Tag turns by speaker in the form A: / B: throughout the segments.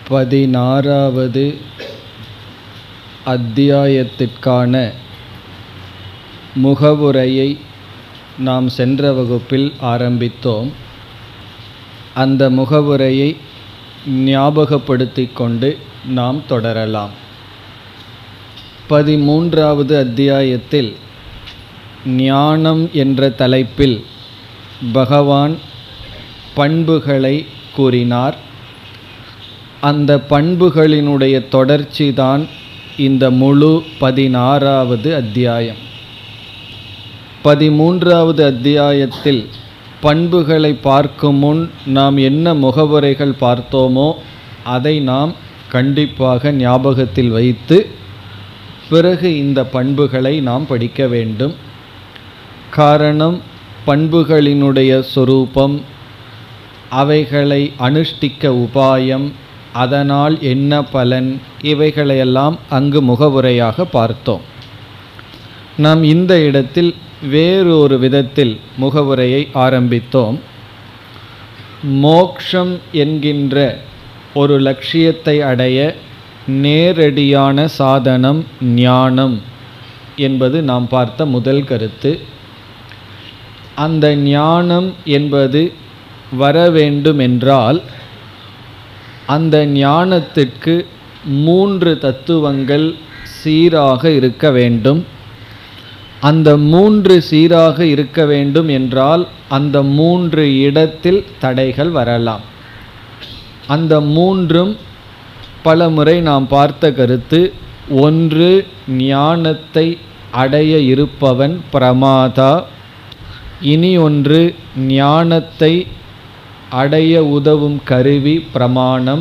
A: பதினாறாவது அத்தியாயத்திற்கான முகவுரையை நாம் சென்ற வகுப்பில் ஆரம்பித்தோம் அந்த முகவுரையை ஞாபகப்படுத்திக் கொண்டு நாம் தொடரலாம் பதிமூன்றாவது அத்தியாயத்தில் ஞானம் என்ற தலைப்பில் பகவான் பண்புகளை கூறினார் அந்த பண்புகளினுடைய தொடர்ச்சி தான் இந்த முழு பதினாறாவது அத்தியாயம் பதிமூன்றாவது அத்தியாயத்தில் பண்புகளை பார்க்கும் முன் நாம் என்ன முகவுரைகள் பார்த்தோமோ அதை நாம் கண்டிப்பாக ஞாபகத்தில் வைத்து பிறகு இந்த பண்புகளை நாம் படிக்க வேண்டும் காரணம் பண்புகளினுடைய சொரூபம் அவைகளை அனுஷ்டிக்க உபாயம் அதனால் என்ன பலன் இவைகளையெல்லாம் அங்கு முகவுரையாக பார்த்தோம் நாம் இந்த இடத்தில் வேறு ஒரு விதத்தில் முகவுரையை ஆரம்பித்தோம் மோக்ஷம் என்கின்ற ஒரு லட்சியத்தை அடைய நேரடியான சாதனம் ஞானம் என்பது நாம் பார்த்த முதல் கருத்து அந்த ஞானம் என்பது வர வேண்டுமென்றால் அந்த ஞானத்திற்கு மூன்று தத்துவங்கள் சீராக இருக்க வேண்டும் அந்த மூன்று சீராக இருக்க வேண்டும் என்றால் அந்த மூன்று இடத்தில் தடைகள் வரலாம் அந்த மூன்றும் பல முறை நாம் பார்த்த கருத்து ஒன்று ஞானத்தை அடைய இருப்பவன் பிரமாதா இனி ஒன்று ஞானத்தை அடைய உதவும் கருவி பிரமாணம்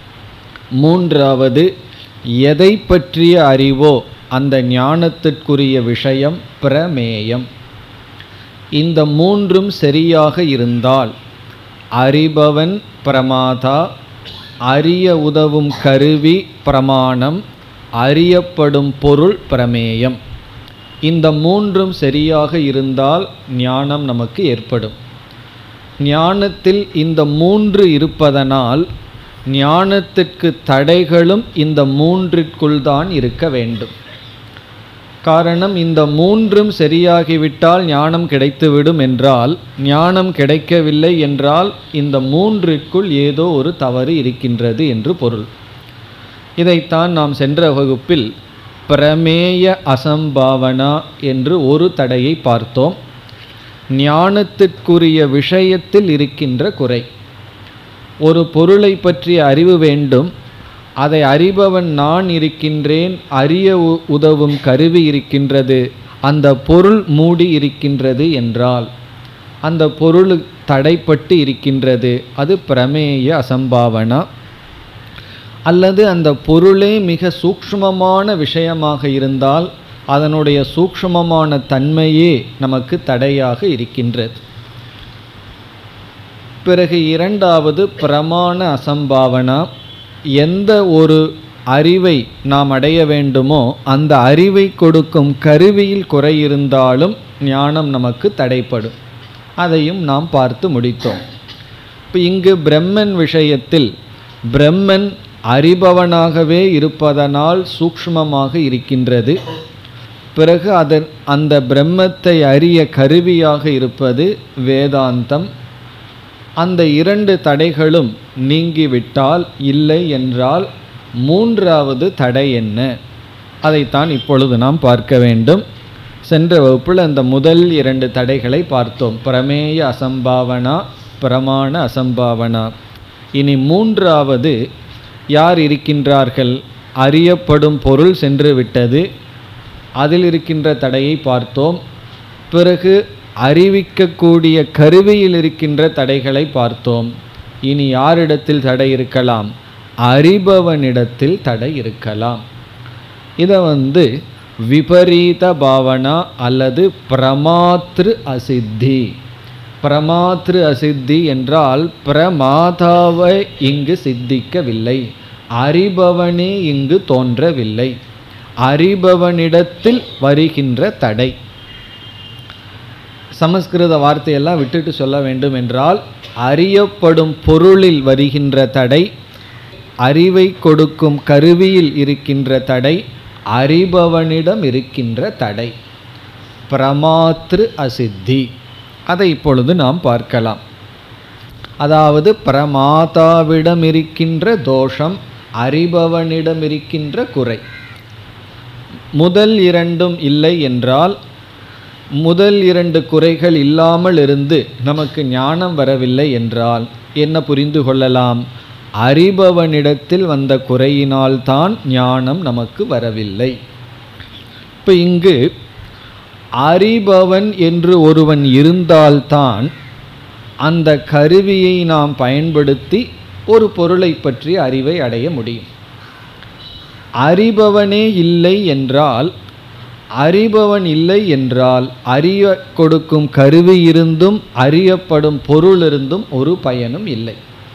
A: மூன்றாவது எதை பற்றிய அறிவோ அந்த ஞானத்திற்குரிய விஷயம் பிரமேயம் இந்த மூன்றும் சரியாக இருந்தால் அறிபவன் பிரமாதா அறிய உதவும் கருவி பிரமாணம் அறியப்படும் பொருள் பிரமேயம் இந்த மூன்றும் சரியாக இருந்தால் ஞானம் நமக்கு ஏற்படும் ஞானத்தில் இந்த மூன்று இருப்பதனால் ஞானத்திற்கு தடைகளும் இந்த மூன்றிற்குள் தான் இருக்க வேண்டும் காரணம் இந்த மூன்றும் சரியாகிவிட்டால் ஞானம் கிடைத்துவிடும் என்றால் ஞானம் கிடைக்கவில்லை என்றால் இந்த மூன்றிற்குள் ஏதோ ஒரு தவறு இருக்கின்றது என்று பொருள் இதைத்தான் நாம் சென்ற வகுப்பில் பிரமேய அசம்பாவனா என்று ஒரு தடையை பார்த்தோம் ஞானத்திற்குரிய விஷயத்தில் இருக்கின்ற குறை ஒரு பொருளை பற்றிய அறிவு வேண்டும் அதை அறிபவன் நான் இருக்கின்றேன் அறிய உதவும் கருவி இருக்கின்றது அந்த பொருள் மூடி இருக்கின்றது என்றால் அந்த பொருள் தடைப்பட்டு இருக்கின்றது அது பிரமேய அசம்பாவனா அல்லது அந்த பொருளே மிக சூக்ஷ்மமான விஷயமாக இருந்தால் அதனுடைய சூக்ஷ்மமான தன்மையே நமக்கு தடையாக இருக்கின்றது பிறகு இரண்டாவது பிரமாண அசம்பாவனா எந்த ஒரு அறிவை நாம் அடைய வேண்டுமோ அந்த அறிவை கொடுக்கும் கருவியில் குறை இருந்தாலும் ஞானம் நமக்கு தடைப்படும் அதையும் நாம் பார்த்து முடித்தோம் இப்போ இங்கு பிரம்மன் விஷயத்தில் பிரம்மன் அறிபவனாகவே இருப்பதனால் சூக்ஷ்மமாக இருக்கின்றது பிறகு அதன் அந்த பிரம்மத்தை அறிய கருவியாக இருப்பது வேதாந்தம் அந்த இரண்டு தடைகளும் நீங்கிவிட்டால் இல்லை என்றால் மூன்றாவது தடை என்ன அதைத்தான் இப்பொழுது நாம் பார்க்க வேண்டும் சென்ற வகுப்பில் அந்த முதல் இரண்டு தடைகளை பார்த்தோம் பிரமேய அசம்பாவனா பிரமாண அசம்பாவனா இனி மூன்றாவது யார் இருக்கின்றார்கள் அறியப்படும் பொருள் சென்று விட்டது அதில் இருக்கின்ற தடையை பார்த்தோம் பிறகு அறிவிக்கக்கூடிய கருவியில் இருக்கின்ற தடைகளை பார்த்தோம் இனி யாரிடத்தில் தடை இருக்கலாம் அறிபவனிடத்தில் தடை இருக்கலாம் இதை வந்து விபரீத பாவனா அல்லது பிரமாத்ரு அசித்தி பிரமாத்ரு அசித்தி என்றால் பிரமாதாவை இங்கு சித்திக்கவில்லை அறிபவனே இங்கு தோன்றவில்லை அறிபவனிடத்தில் வருகின்ற தடை சமஸ்கிருத வார்த்தையெல்லாம் விட்டுட்டு சொல்ல வேண்டும் என்றால் அறியப்படும் பொருளில் வருகின்ற தடை அறிவை கொடுக்கும் கருவியில் இருக்கின்ற தடை அறிபவனிடம் இருக்கின்ற தடை பிரமாத்ரு அசித்தி அதை இப்பொழுது நாம் பார்க்கலாம் அதாவது பிரமாதாவிடம் இருக்கின்ற தோஷம் அறிபவனிடம் இருக்கின்ற குறை முதல் இரண்டும் இல்லை என்றால் முதல் இரண்டு குறைகள் இல்லாமல் இருந்து நமக்கு ஞானம் வரவில்லை என்றால் என்ன புரிந்து கொள்ளலாம் அறிபவனிடத்தில் வந்த குறையினால்தான் ஞானம் நமக்கு வரவில்லை இப்போ இங்கு அறிபவன் என்று ஒருவன் இருந்தால்தான் அந்த கருவியை நாம் பயன்படுத்தி ஒரு பொருளை பற்றி அறிவை அடைய முடியும் அறிபவனே இல்லை என்றால் அறிபவன் இல்லை என்றால் அறிய கொடுக்கும் கருவி இருந்தும் அறியப்படும் பொருள் இருந்தும் ஒரு பயனும் இல்லை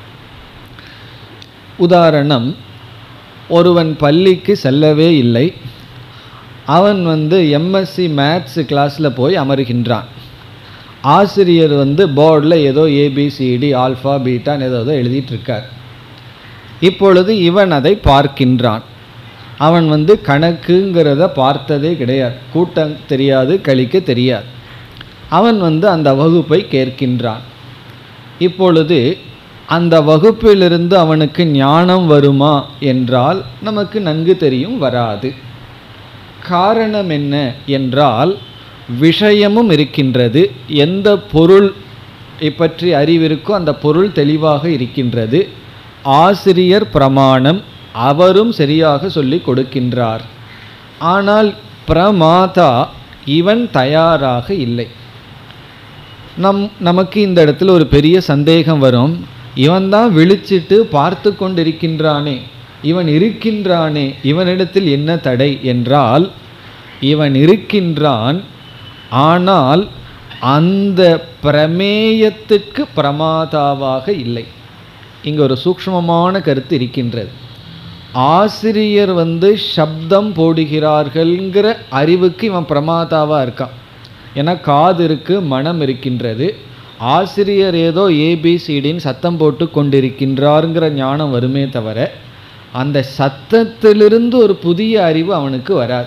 A: உதாரணம் ஒருவன் பள்ளிக்கு செல்லவே இல்லை அவன் வந்து எம்எஸ்சி மேத்ஸ் கிளாஸில் போய் அமர்கின்றான் ஆசிரியர் வந்து போர்டில் ஏதோ ஏபிசிடி ஆல்ஃபா பீட்டான்னு ஏதோ ஏதோ எழுதிட்டு இருக்கார் இப்பொழுது இவன் அதை பார்க்கின்றான் அவன் வந்து கணக்குங்கிறத பார்த்ததே கிடையாது கூட்டம் தெரியாது கழிக்க தெரியாது அவன் வந்து அந்த வகுப்பை கேட்கின்றான் இப்பொழுது அந்த வகுப்பிலிருந்து அவனுக்கு ஞானம் வருமா என்றால் நமக்கு நன்கு தெரியும் வராது காரணம் என்ன என்றால் விஷயமும் இருக்கின்றது எந்த பொருள் பற்றி அறிவிருக்கோ அந்த பொருள் தெளிவாக இருக்கின்றது ஆசிரியர் பிரமாணம் அவரும் சரியாக சொல்லி கொடுக்கின்றார் ஆனால் பிரமாதா இவன் தயாராக இல்லை நம் நமக்கு இந்த இடத்துல ஒரு பெரிய சந்தேகம் வரும் இவன் தான் விழிச்சிட்டு பார்த்து கொண்டிருக்கின்றானே இவன் இருக்கின்றானே இவனிடத்தில் என்ன தடை என்றால் இவன் இருக்கின்றான் ஆனால் அந்த பிரமேயத்துக்கு பிரமாதாவாக இல்லை இங்கே ஒரு சூக்ஷ்மமான கருத்து இருக்கின்றது ஆசிரியர் வந்து சப்தம் போடுகிறார்கள்ங்கிற அறிவுக்கு இவன் பிரமாதாவாக இருக்கான் ஏன்னா காது இருக்கு மனம் இருக்கின்றது ஆசிரியர் ஏதோ ஏபிசிடின்னு சத்தம் போட்டு கொண்டிருக்கின்றாருங்கிற ஞானம் வருமே தவிர அந்த சத்தத்திலிருந்து ஒரு புதிய அறிவு அவனுக்கு வராது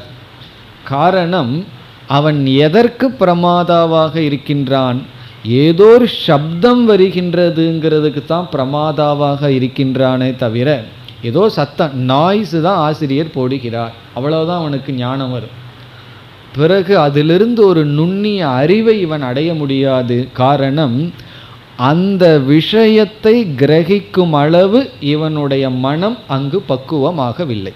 A: காரணம் அவன் எதற்கு பிரமாதாவாக இருக்கின்றான் ஏதோ ஒரு சப்தம் வருகின்றதுங்கிறதுக்கு தான் பிரமாதாவாக இருக்கின்றானே தவிர ஏதோ சத்தம் நாய்ஸ் தான் ஆசிரியர் போடுகிறார் அவ்வளவுதான் அவனுக்கு ஞானம் வரும் பிறகு அதிலிருந்து ஒரு நுண்ணிய அறிவை இவன் அடைய முடியாது காரணம் அந்த விஷயத்தை கிரகிக்கும் அளவு இவனுடைய மனம் அங்கு பக்குவமாகவில்லை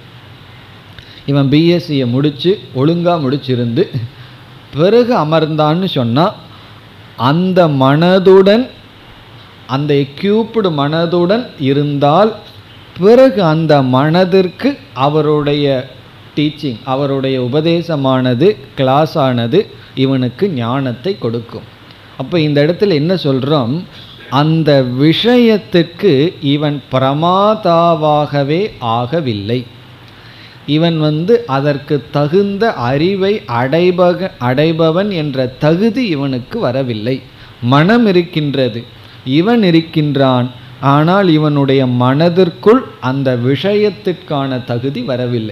A: இவன் பிஎஸ்சியை முடித்து ஒழுங்காக முடிச்சிருந்து பிறகு அமர்ந்தான்னு சொன்னால் அந்த மனதுடன் அந்த எக்யூப்டு மனதுடன் இருந்தால் பிறகு அந்த மனதிற்கு அவருடைய டீச்சிங் அவருடைய உபதேசமானது கிளாஸ் ஆனது இவனுக்கு ஞானத்தை கொடுக்கும் அப்போ இந்த இடத்துல என்ன சொல்கிறோம் அந்த விஷயத்துக்கு இவன் பிரமாதாவாகவே ஆகவில்லை இவன் வந்து அதற்கு தகுந்த அறிவை அடைபக அடைபவன் என்ற தகுதி இவனுக்கு வரவில்லை மனம் இருக்கின்றது இவன் இருக்கின்றான் ஆனால் இவனுடைய மனதிற்குள் அந்த விஷயத்திற்கான தகுதி வரவில்லை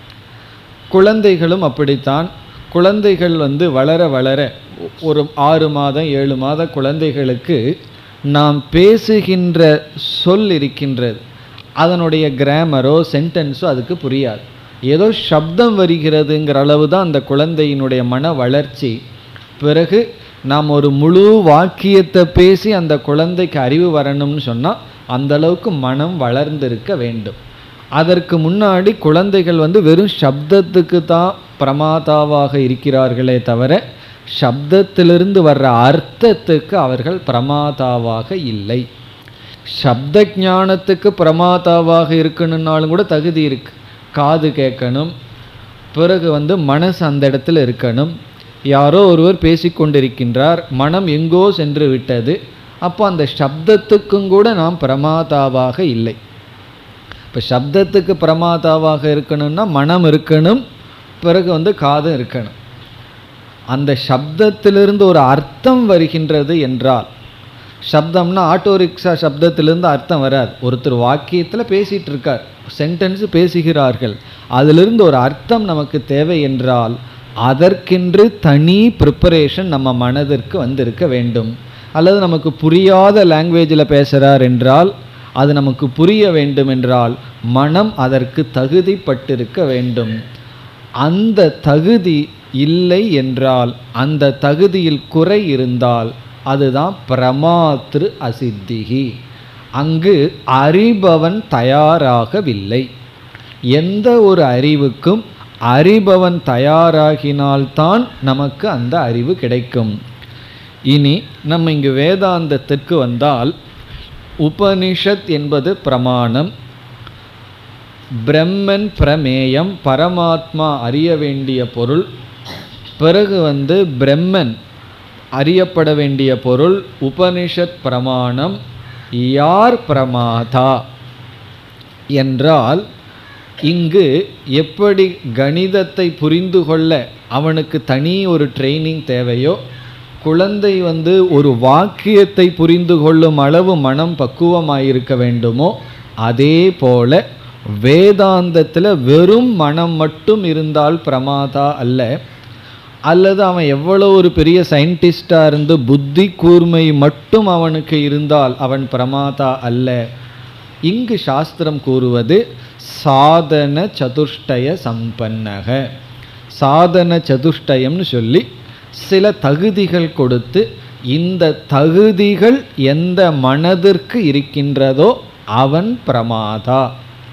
A: குழந்தைகளும் அப்படித்தான் குழந்தைகள் வந்து வளர வளர ஒரு ஆறு மாதம் ஏழு மாத குழந்தைகளுக்கு நாம் பேசுகின்ற சொல் இருக்கின்றது அதனுடைய கிராமரோ சென்டென்ஸோ அதுக்கு புரியாது ஏதோ சப்தம் வருகிறதுங்கிற அளவு தான் அந்த குழந்தையினுடைய மன வளர்ச்சி பிறகு நாம் ஒரு முழு வாக்கியத்தை பேசி அந்த குழந்தைக்கு அறிவு வரணும்னு சொன்னால் அந்த அளவுக்கு மனம் வளர்ந்திருக்க வேண்டும் அதற்கு முன்னாடி குழந்தைகள் வந்து வெறும் சப்தத்துக்கு தான் பிரமாதாவாக இருக்கிறார்களே தவிர சப்தத்திலிருந்து வர்ற அர்த்தத்துக்கு அவர்கள் பிரமாதாவாக இல்லை சப்த ஞானத்துக்கு பிரமாதாவாக இருக்கணும்னாலும் கூட தகுதி இருக்கு காது கேட்கணும் பிறகு வந்து மனசு அந்த இடத்துல இருக்கணும் யாரோ ஒருவர் பேசிக்கொண்டிருக்கின்றார் மனம் எங்கோ சென்று விட்டது அப்போ அந்த சப்தத்துக்கும் கூட நாம் பிரமாதாவாக இல்லை இப்போ சப்தத்துக்கு பிரமாதாவாக இருக்கணும்னா மனம் இருக்கணும் பிறகு வந்து காதும் இருக்கணும் அந்த சப்தத்திலிருந்து ஒரு அர்த்தம் வருகின்றது என்றால் சப்தம்னா ஆட்டோ ரிக்ஷா சப்தத்திலிருந்து அர்த்தம் வராது ஒருத்தர் வாக்கியத்தில் பேசிகிட்டு இருக்கார் சென்டென்ஸ் பேசுகிறார்கள் அதிலிருந்து ஒரு அர்த்தம் நமக்கு தேவை என்றால் அதற்கென்று தனி ப்ரிப்பரேஷன் நம்ம மனதிற்கு வந்திருக்க வேண்டும் அல்லது நமக்கு புரியாத லாங்குவேஜில் பேசுகிறார் என்றால் அது நமக்கு புரிய வேண்டும் என்றால் மனம் அதற்கு தகுதிப்பட்டிருக்க வேண்டும் அந்த தகுதி இல்லை என்றால் அந்த தகுதியில் குறை இருந்தால் அதுதான் பிரமாத்திரு அசித்திகி அங்கு அறிபவன் தயாராகவில்லை எந்த ஒரு அறிவுக்கும் அறிபவன் தயாராகினால்தான் நமக்கு அந்த அறிவு கிடைக்கும் இனி நம்ம இங்கு வேதாந்தத்திற்கு வந்தால் உபனிஷத் என்பது பிரமாணம் பிரம்மன் பிரமேயம் பரமாத்மா அறிய வேண்டிய பொருள் பிறகு வந்து பிரம்மன் அறியப்பட வேண்டிய பொருள் உபனிஷத் பிரமாணம் யார் பிரமாதா என்றால் இங்கு எப்படி கணிதத்தை புரிந்து கொள்ள அவனுக்கு தனி ஒரு ட்ரைனிங் தேவையோ குழந்தை வந்து ஒரு வாக்கியத்தை புரிந்து கொள்ளும் அளவு மனம் பக்குவமாயிருக்க வேண்டுமோ அதே போல வேதாந்தத்தில் வெறும் மனம் மட்டும் இருந்தால் பிரமாதா அல்ல அல்லது அவன் எவ்வளோ ஒரு பெரிய சயின்டிஸ்டாக இருந்து புத்தி கூர்மை மட்டும் அவனுக்கு இருந்தால் அவன் பிரமாதா அல்ல இங்கு சாஸ்திரம் கூறுவது சாதன சதுஷ்டய சம்பன்னக சாதன சதுஷ்டயம்னு சொல்லி சில தகுதிகள் கொடுத்து இந்த தகுதிகள் எந்த மனதிற்கு இருக்கின்றதோ அவன் பிரமாதா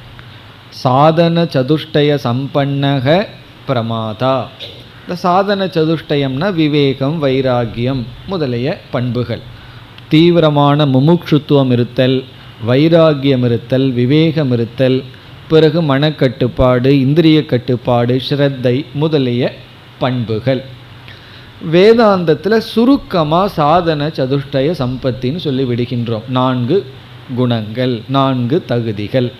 A: சாதன சதுஷ்டய சம்பன்னக பிரமாதா இந்த சாதன சதுஷ்டயம்னா விவேகம் வைராகியம் முதலிய பண்புகள் தீவிரமான முமுட்சுத்துவம் இருத்தல் வைராகியம் இருத்தல் விவேகம் இருத்தல் பிறகு மனக்கட்டுப்பாடு இந்திரிய கட்டுப்பாடு ஸ்ரத்தை முதலிய பண்புகள் வேதாந்தத்தில் சுருக்கமாக சாதன சதுஷ்டய சம்பத்தின்னு சொல்லி விடுகின்றோம் நான்கு குணங்கள் நான்கு தகுதிகள்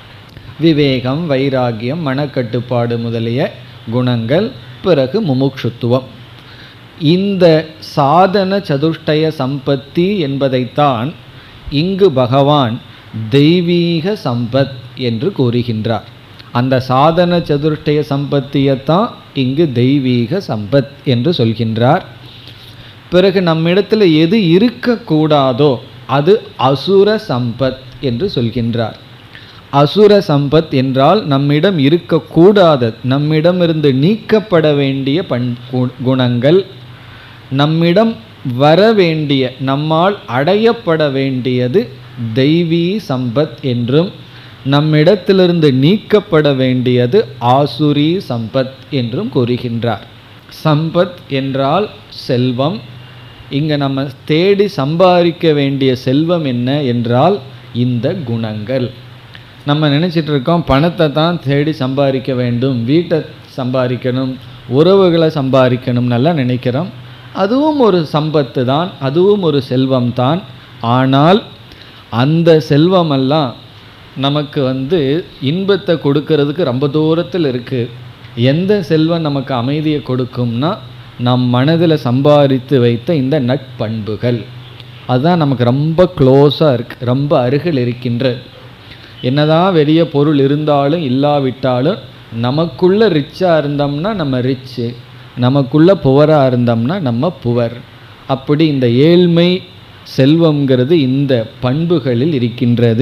A: விவேகம் வைராகியம் மனக்கட்டுப்பாடு முதலிய குணங்கள் பிறகு முமுட்சுத்துவம் இந்த சாதன சதுஷ்டய சம்பத்தி என்பதைத்தான் இங்கு பகவான் தெய்வீக சம்பத் என்று கூறுகின்றார் அந்த சாதன சதுஷ்டய சம்பத்தியைத்தான் இங்கு தெய்வீக சம்பத் என்று சொல்கின்றார் பிறகு நம்மிடத்தில் எது இருக்கக்கூடாதோ அது அசுர சம்பத் என்று சொல்கின்றார் அசுர சம்பத் என்றால் நம்மிடம் இருக்கக்கூடாத நம்மிடமிருந்து நீக்கப்பட வேண்டிய பண் கு- குணங்கள் நம்மிடம் வர வேண்டிய நம்மால் அடையப்பட வேண்டியது தெய்வீ சம்பத் என்றும் நம்மிடத்திலிருந்து நீக்கப்பட வேண்டியது ஆசுரி சம்பத் என்றும் கூறுகின்றார் சம்பத் என்றால் செல்வம் இங்கே நம்ம தேடி சம்பாதிக்க வேண்டிய செல்வம் என்ன என்றால் இந்த குணங்கள் நம்ம நினச்சிட்டு இருக்கோம் பணத்தை தான் தேடி சம்பாதிக்க வேண்டும் வீட்டை சம்பாதிக்கணும் உறவுகளை சம்பாதிக்கணும்னெல்லாம் நினைக்கிறோம் அதுவும் ஒரு சம்பத்து தான் அதுவும் ஒரு செல்வம் தான் ஆனால் அந்த செல்வமெல்லாம் நமக்கு வந்து இன்பத்தை கொடுக்கறதுக்கு ரொம்ப தூரத்தில் இருக்குது எந்த செல்வம் நமக்கு அமைதியை கொடுக்கும்னா நம் மனதில் சம்பாதித்து வைத்த இந்த நட்பண்புகள் அதுதான் நமக்கு ரொம்ப க்ளோஸாக இருக்கு ரொம்ப அருகில் இருக்கின்றது என்னதான் வெளிய பொருள் இருந்தாலும் இல்லாவிட்டாலும் நமக்குள்ள ரிச்சாக இருந்தோம்னா நம்ம ரிச்சு நமக்குள்ள புவராக இருந்தோம்னா நம்ம புவர் அப்படி இந்த ஏழ்மை செல்வம்ங்கிறது இந்த பண்புகளில் இருக்கின்றது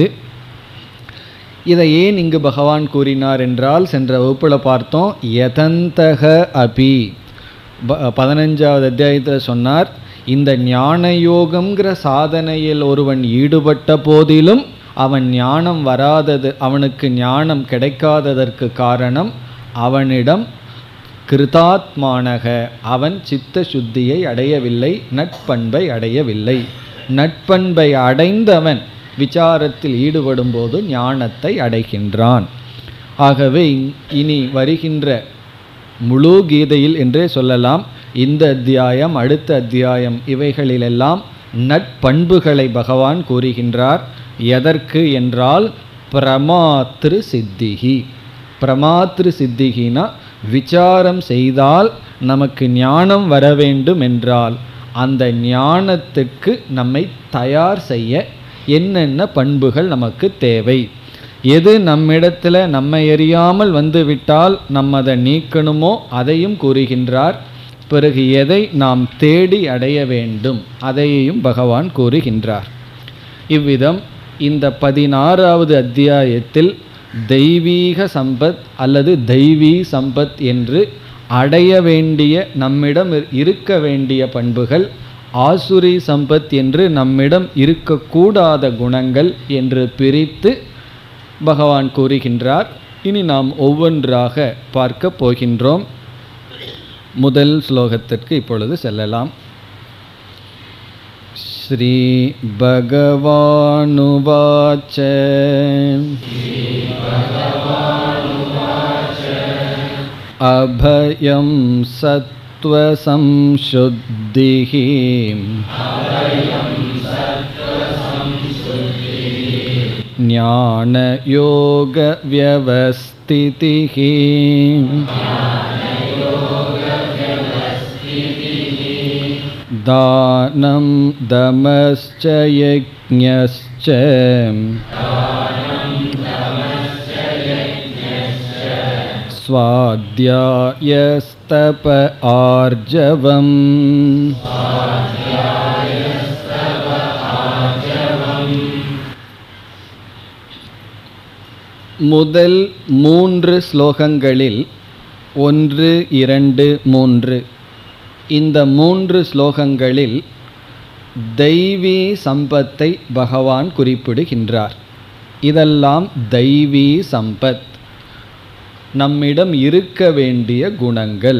A: இதை ஏன் இங்கு பகவான் கூறினார் என்றால் சென்ற வகுப்பில் பார்த்தோம் யதந்தக அபி ப- பதினஞ்சாவது அத்தியாயத்தில் சொன்னார் இந்த ஞான யோகம்ங்கிற சாதனையில் ஒருவன் ஈடுபட்ட போதிலும் அவன் ஞானம் வராதது அவனுக்கு ஞானம் கிடைக்காததற்கு காரணம் அவனிடம் கிருதாத்மானக அவன் சித்த சுத்தியை அடையவில்லை நட்பண்பை அடையவில்லை நட்பண்பை அடைந்தவன் விசாரத்தில் ஈடுபடும் போது ஞானத்தை அடைகின்றான் ஆகவே இ- இனி வருகின்ற முழு கீதையில் என்றே சொல்லலாம் இந்த அத்தியாயம் அடுத்த அத்தியாயம் இவைகளிலெல்லாம் நட்பண்புகளை பகவான் கூறுகின்றார் எதற்கு என்றால் பிரமாத்திரு சித்திகி பிரமாத்திரு சித்திகினா விசாரம் செய்தால் நமக்கு ஞானம் வர வேண்டும் என்றால் அந்த ஞானத்துக்கு நம்மை தயார் செய்ய என்னென்ன பண்புகள் நமக்கு தேவை எது நம்மிடத்தில் நம்மை எறியாமல் வந்துவிட்டால் நம்ம அதை நீக்கணுமோ அதையும் கூறுகின்றார் பிறகு எதை நாம் தேடி அடைய வேண்டும் அதையும் பகவான் கூறுகின்றார் இவ்விதம் இந்த பதினாறாவது அத்தியாயத்தில் தெய்வீக சம்பத் அல்லது தெய்வீ சம்பத் என்று அடைய வேண்டிய நம்மிடம் இருக்க வேண்டிய பண்புகள் ஆசுரி சம்பத் என்று நம்மிடம் இருக்கக்கூடாத குணங்கள் என்று பிரித்து பகவான் கூறுகின்றார் இனி நாம் ஒவ்வொன்றாக பார்க்க போகின்றோம் முதல் ஸ்லோகத்திற்கு இப்பொழுது செல்லலாம் श्रीभगवानुवाच अभयं सत्त्वसंशुद्धिः ज्ञानयोगव्यवस्थितिः दानं दमश्च यज्ञश्च स्वाध्यायस्तप आर्जवम् முதல் மூன்று ஸ்லோகங்களில் ஒன்று இரண்டு மூன்று இந்த மூன்று ஸ்லோகங்களில் தெய்வீ சம்பத்தை பகவான் குறிப்பிடுகின்றார் இதெல்லாம் தெய்வீ சம்பத் நம்மிடம் இருக்க வேண்டிய குணங்கள்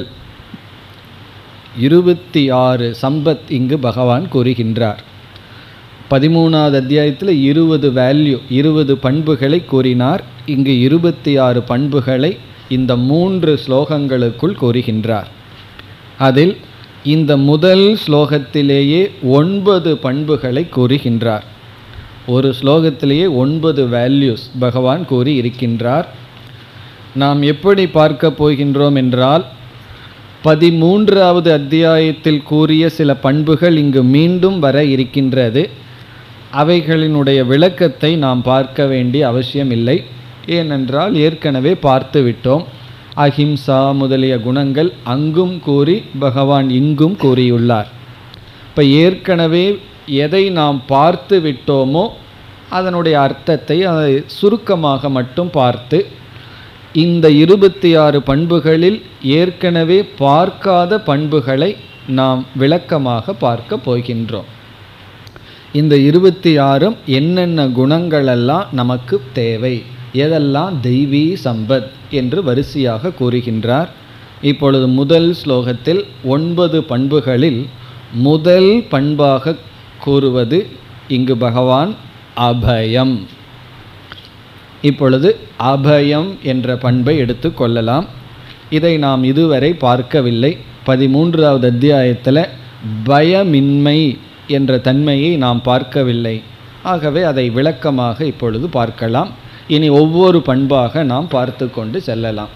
A: இருபத்தி ஆறு சம்பத் இங்கு பகவான் கூறுகின்றார் பதிமூணாவது அத்தியாயத்தில் இருபது வேல்யூ இருபது பண்புகளை கூறினார் இங்கு இருபத்தி ஆறு பண்புகளை இந்த மூன்று ஸ்லோகங்களுக்குள் கூறுகின்றார் அதில் இந்த முதல் ஸ்லோகத்திலேயே ஒன்பது பண்புகளை கூறுகின்றார் ஒரு ஸ்லோகத்திலேயே ஒன்பது வேல்யூஸ் பகவான் கூறி இருக்கின்றார் நாம் எப்படி பார்க்க போகின்றோம் என்றால் பதிமூன்றாவது அத்தியாயத்தில் கூறிய சில பண்புகள் இங்கு மீண்டும் வர இருக்கின்றது அவைகளினுடைய விளக்கத்தை நாம் பார்க்க வேண்டிய அவசியம் இல்லை ஏனென்றால் ஏற்கனவே பார்த்து விட்டோம் அஹிம்சா முதலிய குணங்கள் அங்கும் கூறி பகவான் இங்கும் கூறியுள்ளார் இப்போ ஏற்கனவே எதை நாம் பார்த்து விட்டோமோ அதனுடைய அர்த்தத்தை அதை சுருக்கமாக மட்டும் பார்த்து இந்த இருபத்தி ஆறு பண்புகளில் ஏற்கனவே பார்க்காத பண்புகளை நாம் விளக்கமாக பார்க்க போகின்றோம் இந்த இருபத்தி ஆறும் என்னென்ன குணங்களெல்லாம் நமக்கு தேவை எதெல்லாம் தெய்வீ சம்பத் என்று வரிசையாக கூறுகின்றார் இப்பொழுது முதல் ஸ்லோகத்தில் ஒன்பது பண்புகளில் முதல் பண்பாக கூறுவது இங்கு பகவான் அபயம் இப்பொழுது அபயம் என்ற பண்பை எடுத்துக்கொள்ளலாம் இதை நாம் இதுவரை பார்க்கவில்லை பதிமூன்றாவது அத்தியாயத்தில் பயமின்மை என்ற தன்மையை நாம் பார்க்கவில்லை ஆகவே அதை விளக்கமாக இப்பொழுது பார்க்கலாம் இனி ஒவ்வொரு பண்பாக நாம் பார்த்து கொண்டு செல்லலாம்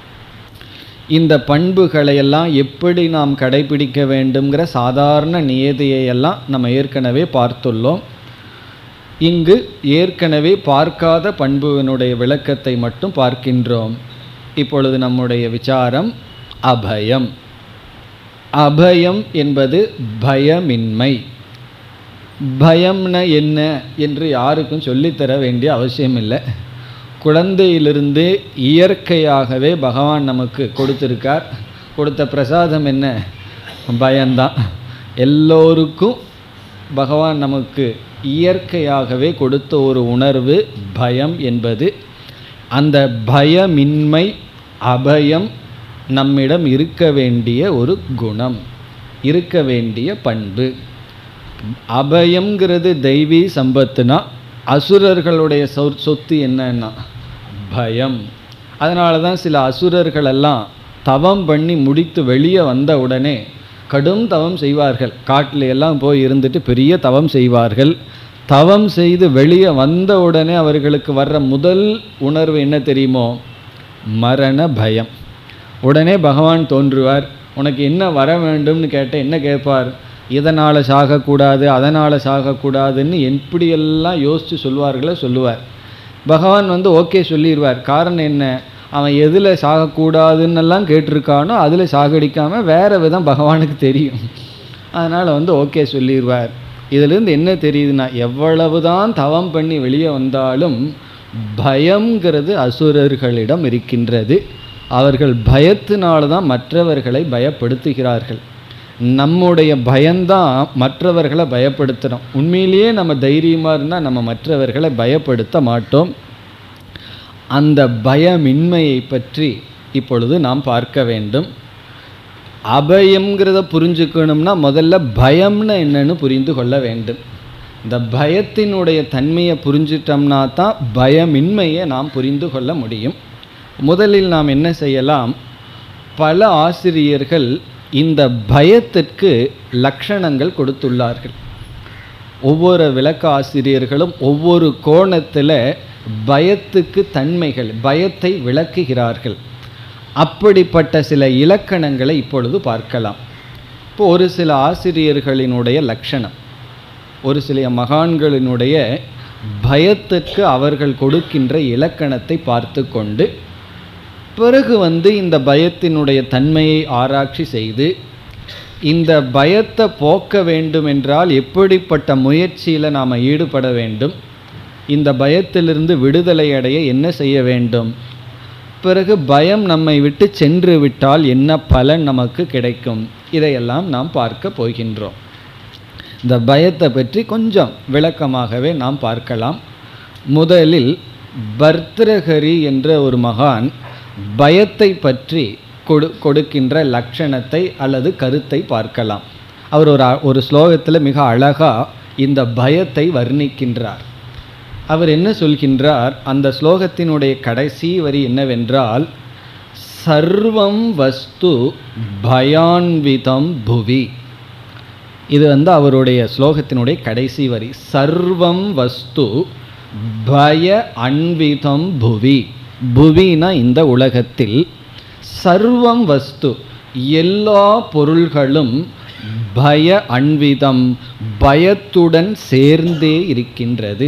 A: இந்த பண்புகளையெல்லாம் எப்படி நாம் கடைபிடிக்க வேண்டுங்கிற சாதாரண நியதியையெல்லாம் நம்ம ஏற்கனவே பார்த்துள்ளோம் இங்கு ஏற்கனவே பார்க்காத பண்புவினுடைய விளக்கத்தை மட்டும் பார்க்கின்றோம் இப்பொழுது நம்முடைய விசாரம் அபயம் அபயம் என்பது பயமின்மை பயம்னா என்ன என்று யாருக்கும் சொல்லித்தர வேண்டிய அவசியம் இல்லை குழந்தையிலிருந்து இயற்கையாகவே பகவான் நமக்கு கொடுத்துருக்கார் கொடுத்த பிரசாதம் என்ன பயம்தான் எல்லோருக்கும் பகவான் நமக்கு இயற்கையாகவே கொடுத்த ஒரு உணர்வு பயம் என்பது அந்த பயமின்மை அபயம் நம்மிடம் இருக்க வேண்டிய ஒரு குணம் இருக்க வேண்டிய பண்பு அபயம்ங்கிறது தெய்வீ சம்பத்துனா அசுரர்களுடைய சொ சொத்து என்னன்னா பயம் அதனால தான் சில அசுரர்கள் எல்லாம் தவம் பண்ணி முடித்து வெளியே வந்த உடனே கடும் தவம் செய்வார்கள் காட்டில் எல்லாம் போய் இருந்துட்டு பெரிய தவம் செய்வார்கள் தவம் செய்து வெளியே வந்த உடனே அவர்களுக்கு வர்ற முதல் உணர்வு என்ன தெரியுமோ மரண பயம் உடனே பகவான் தோன்றுவார் உனக்கு என்ன வர வேண்டும்னு கேட்ட என்ன கேட்பார் இதனால் சாகக்கூடாது அதனால் சாகக்கூடாதுன்னு எப்படியெல்லாம் யோசித்து சொல்வார்களோ சொல்லுவார் பகவான் வந்து ஓகே சொல்லிடுவார் காரணம் என்ன அவன் எதில் சாகக்கூடாதுன்னெல்லாம் கேட்டிருக்கானோ அதில் சாகடிக்காமல் வேறு விதம் பகவானுக்கு தெரியும் அதனால் வந்து ஓகே சொல்லிடுவார் இதிலிருந்து என்ன தெரியுதுன்னா எவ்வளவு தான் தவம் பண்ணி வெளியே வந்தாலும் பயம்ங்கிறது அசுரர்களிடம் இருக்கின்றது அவர்கள் பயத்தினால தான் மற்றவர்களை பயப்படுத்துகிறார்கள் நம்முடைய பயம்தான் மற்றவர்களை பயப்படுத்துகிறோம் உண்மையிலேயே நம்ம தைரியமாக இருந்தால் நம்ம மற்றவர்களை பயப்படுத்த மாட்டோம் அந்த பயமின்மையை பற்றி இப்பொழுது நாம் பார்க்க வேண்டும் அபயம்ங்கிறத புரிஞ்சுக்கணும்னா முதல்ல பயம்னு என்னன்னு புரிந்து கொள்ள வேண்டும் இந்த பயத்தினுடைய தன்மையை புரிஞ்சிட்டோம்னா தான் பயமின்மையை நாம் புரிந்து கொள்ள முடியும் முதலில் நாம் என்ன செய்யலாம் பல ஆசிரியர்கள் இந்த பயத்திற்கு லட்சணங்கள் கொடுத்துள்ளார்கள் ஒவ்வொரு விளக்க ஆசிரியர்களும் ஒவ்வொரு கோணத்தில் பயத்துக்கு தன்மைகள் பயத்தை விளக்குகிறார்கள் அப்படிப்பட்ட சில இலக்கணங்களை இப்பொழுது பார்க்கலாம் இப்போ ஒரு சில ஆசிரியர்களினுடைய லட்சணம் ஒரு சில மகான்களினுடைய பயத்திற்கு அவர்கள் கொடுக்கின்ற இலக்கணத்தை பார்த்து கொண்டு பிறகு வந்து இந்த பயத்தினுடைய தன்மையை ஆராய்ச்சி செய்து இந்த பயத்தை போக்க வேண்டும் என்றால் எப்படிப்பட்ட முயற்சியில் நாம் ஈடுபட வேண்டும் இந்த பயத்திலிருந்து விடுதலை அடைய என்ன செய்ய வேண்டும் பிறகு பயம் நம்மை விட்டு சென்று விட்டால் என்ன பலன் நமக்கு கிடைக்கும் இதையெல்லாம் நாம் பார்க்க போகின்றோம் இந்த பயத்தை பற்றி கொஞ்சம் விளக்கமாகவே நாம் பார்க்கலாம் முதலில் பர்திரஹரி என்ற ஒரு மகான் பயத்தை பற்றி கொடு கொடுக்கின்ற லட்சணத்தை அல்லது கருத்தை பார்க்கலாம் அவர் ஒரு ஒரு ஸ்லோகத்தில் மிக அழகாக இந்த பயத்தை வர்ணிக்கின்றார் அவர் என்ன சொல்கின்றார் அந்த ஸ்லோகத்தினுடைய கடைசி வரி என்னவென்றால் சர்வம் வஸ்து பயான்விதம் புவி இது வந்து அவருடைய ஸ்லோகத்தினுடைய கடைசி வரி சர்வம் வஸ்து பய அன்விதம் புவி புவினா இந்த உலகத்தில் சர்வம் வஸ்து எல்லா பொருள்களும் பய அன்விதம் பயத்துடன் சேர்ந்தே இருக்கின்றது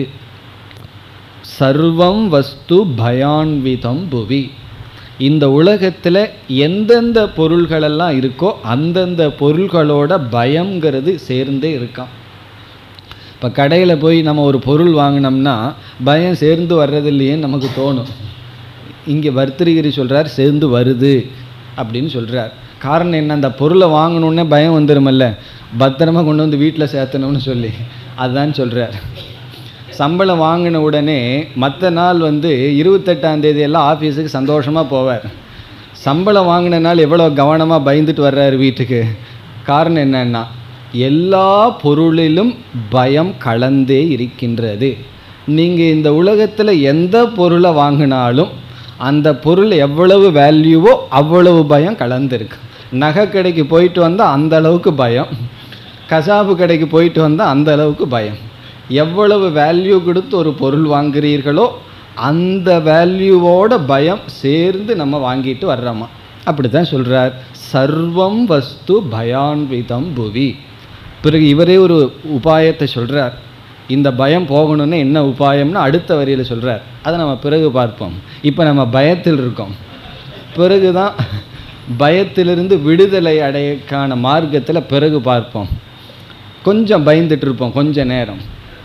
A: சர்வம் வஸ்து பயான்விதம் புவி இந்த உலகத்தில் எந்தெந்த பொருள்களெல்லாம் இருக்கோ அந்தந்த பொருள்களோட பயங்கிறது சேர்ந்தே இருக்கான் இப்போ கடையில் போய் நம்ம ஒரு பொருள் வாங்கினோம்னா பயம் சேர்ந்து வர்றதில்லையேன்னு நமக்கு தோணும் இங்கே வர்த்திரிகிரி சொல்கிறார் சேர்ந்து வருது அப்படின்னு சொல்கிறார் காரணம் என்ன அந்த பொருளை வாங்கணுன்னே பயம் வந்துருமல்ல பத்திரமா கொண்டு வந்து வீட்டில் சேர்த்தணும்னு சொல்லி அதுதான் சொல்கிறார் சம்பளம் வாங்கின உடனே மற்ற நாள் வந்து இருபத்தெட்டாம் தேதி எல்லாம் ஆஃபீஸுக்கு சந்தோஷமாக போவார் சம்பளம் வாங்கின நாள் எவ்வளோ கவனமாக பயந்துட்டு வர்றாரு வீட்டுக்கு காரணம் என்னன்னா எல்லா பொருளிலும் பயம் கலந்தே இருக்கின்றது நீங்கள் இந்த உலகத்தில் எந்த பொருளை வாங்கினாலும் அந்த பொருள் எவ்வளவு வேல்யூவோ அவ்வளவு பயம் கலந்துருக்கு நகை கடைக்கு போயிட்டு வந்தால் அந்த அளவுக்கு பயம் கசாப்பு கடைக்கு போயிட்டு வந்தால் அந்த அளவுக்கு பயம் எவ்வளவு வேல்யூ கொடுத்து ஒரு பொருள் வாங்குறீர்களோ அந்த வேல்யூவோட பயம் சேர்ந்து நம்ம வாங்கிட்டு வர்றோமா அப்படி தான் சொல்கிறார் சர்வம் வஸ்து பயான்விதம் புவி பிறகு இவரே ஒரு உபாயத்தை சொல்கிறார் இந்த பயம் போகணும்னு என்ன உபாயம்னு அடுத்த வரியில் சொல்கிறார் அதை நம்ம பிறகு பார்ப்போம் இப்போ நம்ம பயத்தில் இருக்கோம் பிறகு தான் பயத்திலிருந்து விடுதலை அடையக்கான மார்க்கத்தில் பிறகு பார்ப்போம் கொஞ்சம் பயந்துட்டு இருப்போம் கொஞ்ச நேரம்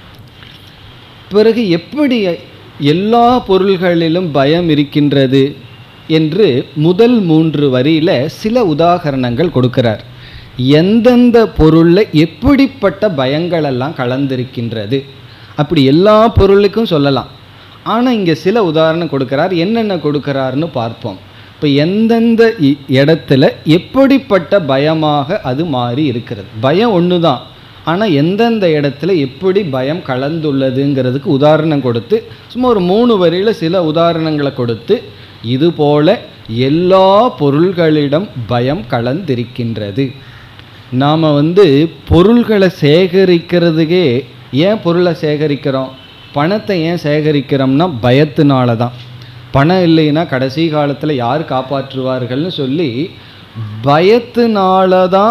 A: பிறகு எப்படி எல்லா பொருள்களிலும் பயம் இருக்கின்றது என்று முதல் மூன்று வரியில் சில உதாகரணங்கள் கொடுக்கிறார் எந்தெந்த பொருளில் எப்படிப்பட்ட பயங்கள் எல்லாம் கலந்திருக்கின்றது அப்படி எல்லா பொருளுக்கும் சொல்லலாம் ஆனால் இங்கே சில உதாரணம் கொடுக்கிறார் என்னென்ன கொடுக்கிறாருன்னு பார்ப்போம் இப்போ எந்தெந்த இ- இடத்துல எப்படிப்பட்ட பயமாக அது மாறி இருக்கிறது பயம் ஒன்று தான் ஆனால் எந்தெந்த இடத்துல எப்படி பயம் கலந்துள்ளதுங்கிறதுக்கு உதாரணம் கொடுத்து சும்மா ஒரு மூணு வரியில் சில உதாரணங்களை கொடுத்து இதுபோல எல்லா பொருள்களிடம் பயம் கலந்திருக்கின்றது நாம் வந்து பொருள்களை சேகரிக்கிறதுக்கே ஏன் பொருளை சேகரிக்கிறோம் பணத்தை ஏன் சேகரிக்கிறோம்னா பயத்தினால தான் பணம் இல்லைன்னா கடைசி காலத்தில் யார் காப்பாற்றுவார்கள்னு சொல்லி பயத்தினால தான்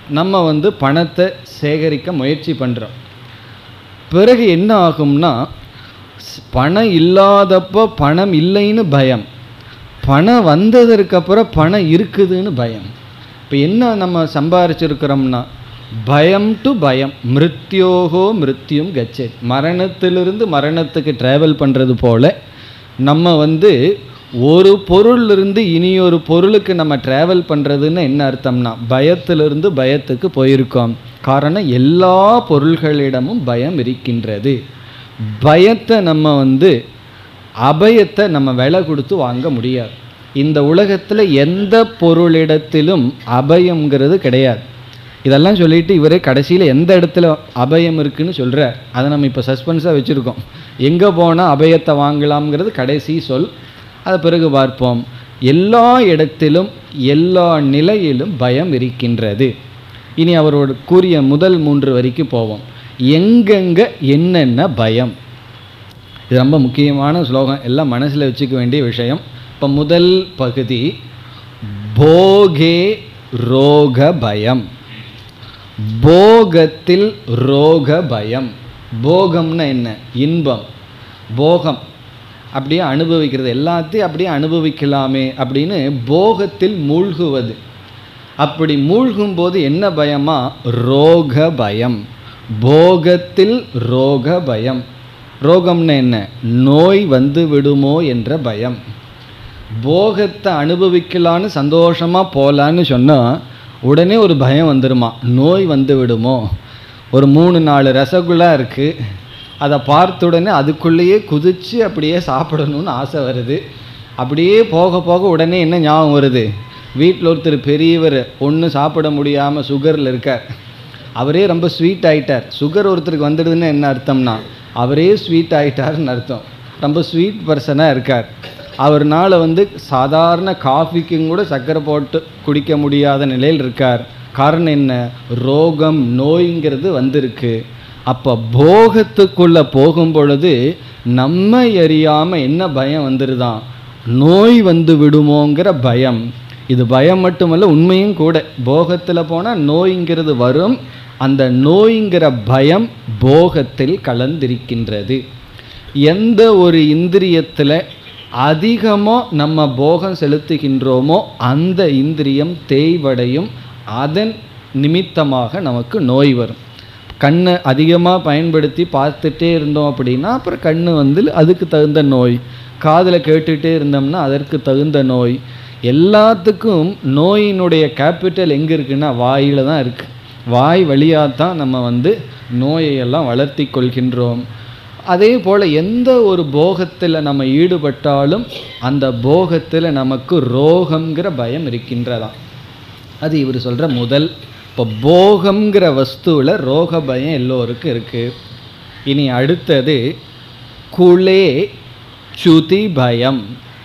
A: நம்ம வந்து பணத்தை சேகரிக்க முயற்சி பண்ணுறோம் பிறகு என்ன ஆகும்னா ஸ்- பணம் இல்லாதப்போ பணம் இல்லைன்னு பயம் பணம் வந்ததற்கு அப்புறம் பணம் இருக்குதுன்னு பயம் இப்போ என்ன நம்ம சம்பாரிச்சிருக்கிறோம்னா பயம் டு பயம் மிருத்யோகோ மிருத்யும் கச்சே மரணத்திலிருந்து மரணத்துக்கு ட்ராவல் பண்ணுறது போல நம்ம வந்து ஒரு பொருளிலிருந்து இனியொரு பொருளுக்கு நம்ம ட்ராவல் பண்ணுறதுன்னு என்ன அர்த்தம்னா பயத்திலிருந்து பயத்துக்கு போயிருக்கோம் காரணம் எல்லா பொருள்களிடமும் பயம் இருக்கின்றது பயத்தை நம்ம வந்து அபயத்தை நம்ம விலை கொடுத்து வாங்க முடியாது இந்த உலகத்தில் எந்த பொருளிடத்திலும் அபயம்ங்கிறது கிடையாது இதெல்லாம் சொல்லிட்டு இவரே கடைசியில் எந்த இடத்துல அபயம் இருக்குன்னு சொல்கிறார் அதை நம்ம இப்போ சஸ்பென்ஸாக வச்சுருக்கோம் எங்கே போனால் அபயத்தை வாங்கலாம்ங்கிறது கடைசி சொல் அதை பிறகு பார்ப்போம் எல்லா இடத்திலும் எல்லா நிலையிலும் பயம் இருக்கின்றது இனி அவரோட கூறிய முதல் மூன்று வரைக்கும் போவோம் எங்கெங்க என்னென்ன பயம் இது ரொம்ப முக்கியமான ஸ்லோகம் எல்லாம் மனசில் வச்சுக்க வேண்டிய விஷயம் இப்போ முதல் பகுதி போகே ரோக பயம் போகத்தில் ரோக பயம் போகம்னா என்ன இன்பம் போகம் அப்படியே அனுபவிக்கிறது எல்லாத்தையும் அப்படியே அனுபவிக்கலாமே அப்படின்னு போகத்தில் மூழ்குவது அப்படி மூழ்கும் போது என்ன பயமா ரோக பயம் போகத்தில் ரோக பயம் ரோகம்னு என்ன நோய் வந்து விடுமோ என்ற பயம் போகத்தை அனுபவிக்கலான்னு சந்தோஷமாக போகலான்னு சொன்னால் உடனே ஒரு பயம் வந்துடுமா நோய் வந்து விடுமோ ஒரு மூணு நாலு ரசகுல்லா இருக்குது அதை பார்த்த உடனே அதுக்குள்ளேயே குதித்து அப்படியே சாப்பிடணும்னு ஆசை வருது அப்படியே போக போக உடனே என்ன ஞாபகம் வருது வீட்டில் ஒருத்தர் பெரியவர் ஒன்றும் சாப்பிட முடியாமல் சுகரில் இருக்கார் அவரே ரொம்ப ஸ்வீட் ஆயிட்டார் சுகர் ஒருத்தருக்கு வந்துடுதுன்னு என்ன அர்த்தம்னா அவரே ஸ்வீட் ஆயிட்டாருன்னு அர்த்தம் ரொம்ப ஸ்வீட் பர்சனாக இருக்கார் அவர்னால வந்து சாதாரண காஃபிக்கும் கூட சர்க்கரை போட்டு குடிக்க முடியாத நிலையில் இருக்கார் காரணம் என்ன ரோகம் நோய்ங்கிறது வந்திருக்கு அப்போ போகத்துக்குள்ளே போகும் பொழுது நம்ம அறியாமல் என்ன பயம் வந்துருதான் நோய் வந்து விடுமோங்கிற பயம் இது பயம் மட்டுமல்ல உண்மையும் கூட போகத்தில் போனால் நோய்ங்கிறது வரும் அந்த நோய்ங்கிற பயம் போகத்தில் கலந்திருக்கின்றது எந்த ஒரு இந்திரியத்தில் அதிகமாக நம்ம போகம் செலுத்துகின்றோமோ அந்த இந்திரியம் தேய்வடையும் அதன் நிமித்தமாக நமக்கு நோய் வரும் கண்ணை அதிகமாக பயன்படுத்தி பார்த்துட்டே இருந்தோம் அப்படின்னா அப்புறம் கண்ணு வந்து அதுக்கு தகுந்த நோய் காதில் கேட்டுகிட்டே இருந்தோம்னா அதற்கு தகுந்த நோய் எல்லாத்துக்கும் நோயினுடைய கேபிட்டல் எங்கே இருக்குன்னா வாயில் தான் இருக்குது வாய் வழியாக தான் நம்ம வந்து நோயையெல்லாம் வளர்த்தி கொள்கின்றோம் அதே போல் எந்த ஒரு போகத்தில் நம்ம ஈடுபட்டாலும் அந்த போகத்தில் நமக்கு ரோகம்ங்கிற பயம் இருக்கின்றதாம் அது இவர் சொல்கிற முதல் இப்போ போகம்ங்கிற வஸ்துவில் ரோக பயம் எல்லோருக்கும் இருக்குது இனி அடுத்தது குளே சுதி பயம்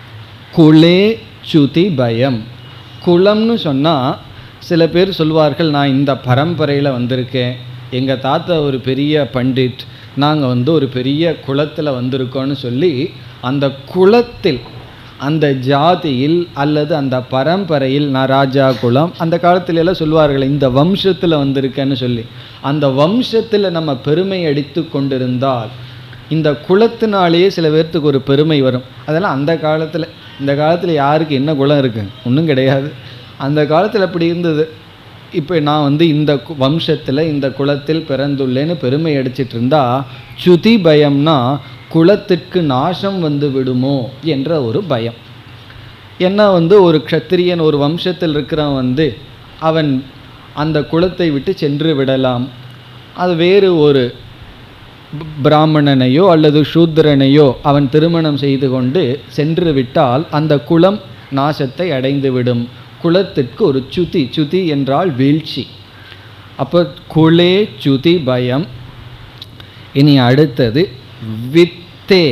A: குளே சுதி பயம் குளம்னு சொன்னால் சில பேர் சொல்வார்கள் நான் இந்த பரம்பரையில் வந்திருக்கேன் எங்கள் தாத்தா ஒரு பெரிய பண்டிட் நாங்கள் வந்து ஒரு பெரிய குளத்தில் வந்திருக்கோன்னு சொல்லி அந்த குலத்தில் அந்த ஜாதியில் அல்லது அந்த பரம்பரையில் நான் ராஜா குலம் அந்த காலத்துல எல்லாம் சொல்லுவார்கள் இந்த வம்சத்தில் வந்திருக்கேன்னு சொல்லி அந்த வம்சத்தில் நம்ம பெருமை அடித்து கொண்டிருந்தால் இந்த குலத்தினாலேயே சில பேர்த்துக்கு ஒரு பெருமை வரும் அதெல்லாம் அந்த காலத்தில் இந்த காலத்தில் யாருக்கு என்ன குலம் இருக்குது ஒன்றும் கிடையாது அந்த காலத்தில் அப்படி இருந்தது இப்போ நான் வந்து இந்த கு- வம்சத்தில் இந்த குலத்தில் பிறந்துள்ளேன்னு பெருமை அடிச்சிட்டு இருந்தா சுதி பயம்னா குலத்திற்கு நாசம் வந்து விடுமோ என்ற ஒரு பயம் ஏன்னா வந்து ஒரு க்ஷத்திரியன் ஒரு வம்சத்தில் இருக்கிறவன் வந்து அவன் அந்த குலத்தை விட்டு சென்று விடலாம் அது வேறு ஒரு ப- பிராமணனையோ அல்லது சூத்திரனையோ அவன் திருமணம் செய்து கொண்டு சென்று விட்டால் அந்த குலம் நாசத்தை அடைந்துவிடும் குலத்திற்கு ஒரு சுதி சுதி என்றால் வீழ்ச்சி அப்போ குலே சுதி பயம் இனி அடுத்தது வித்தே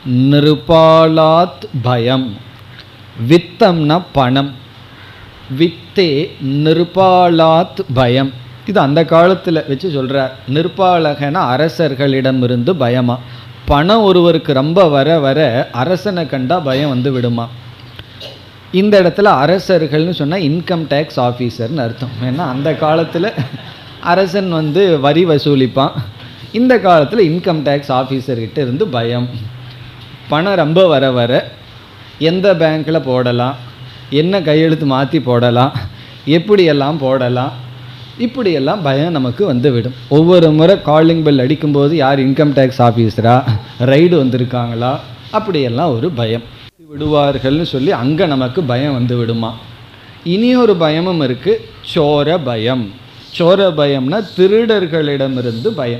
A: நிருபாலாத் பயம் வித்தம்னா பணம் வித்தே நிருபாலாத் பயம் இது அந்த காலத்தில் வச்சு சொல்கிறார் நிருபாலகன அரசர்களிடமிருந்து பயமா பணம் ஒருவருக்கு ரொம்ப வர வர அரசனை கண்டா பயம் வந்து விடுமா இந்த இடத்துல அரசர்கள்னு சொன்னால் இன்கம் டேக்ஸ் ஆஃபீஸர்னு அர்த்தம் ஏன்னா அந்த காலத்தில் அரசன் வந்து வரி வசூலிப்பான் இந்த காலத்தில் இன்கம் டேக்ஸ் ஆஃபீஸர்கிட்ட இருந்து பயம் பணம் ரொம்ப வர வர எந்த பேங்க்கில் போடலாம் என்ன கையெழுத்து மாற்றி போடலாம் எப்படியெல்லாம் போடலாம் இப்படியெல்லாம் பயம் நமக்கு வந்து விடும் ஒவ்வொரு முறை காலிங் பெல் அடிக்கும்போது யார் இன்கம் டேக்ஸ் ஆஃபீஸரா ரைடு வந்திருக்காங்களா அப்படியெல்லாம் ஒரு பயம் விடுவார்கள்னு சொல்லி அங்கே நமக்கு பயம் வந்து விடுமா இனி ஒரு பயமும் இருக்குது சோர பயம் சோர பயம்னா திருடர்களிடமிருந்து பயம்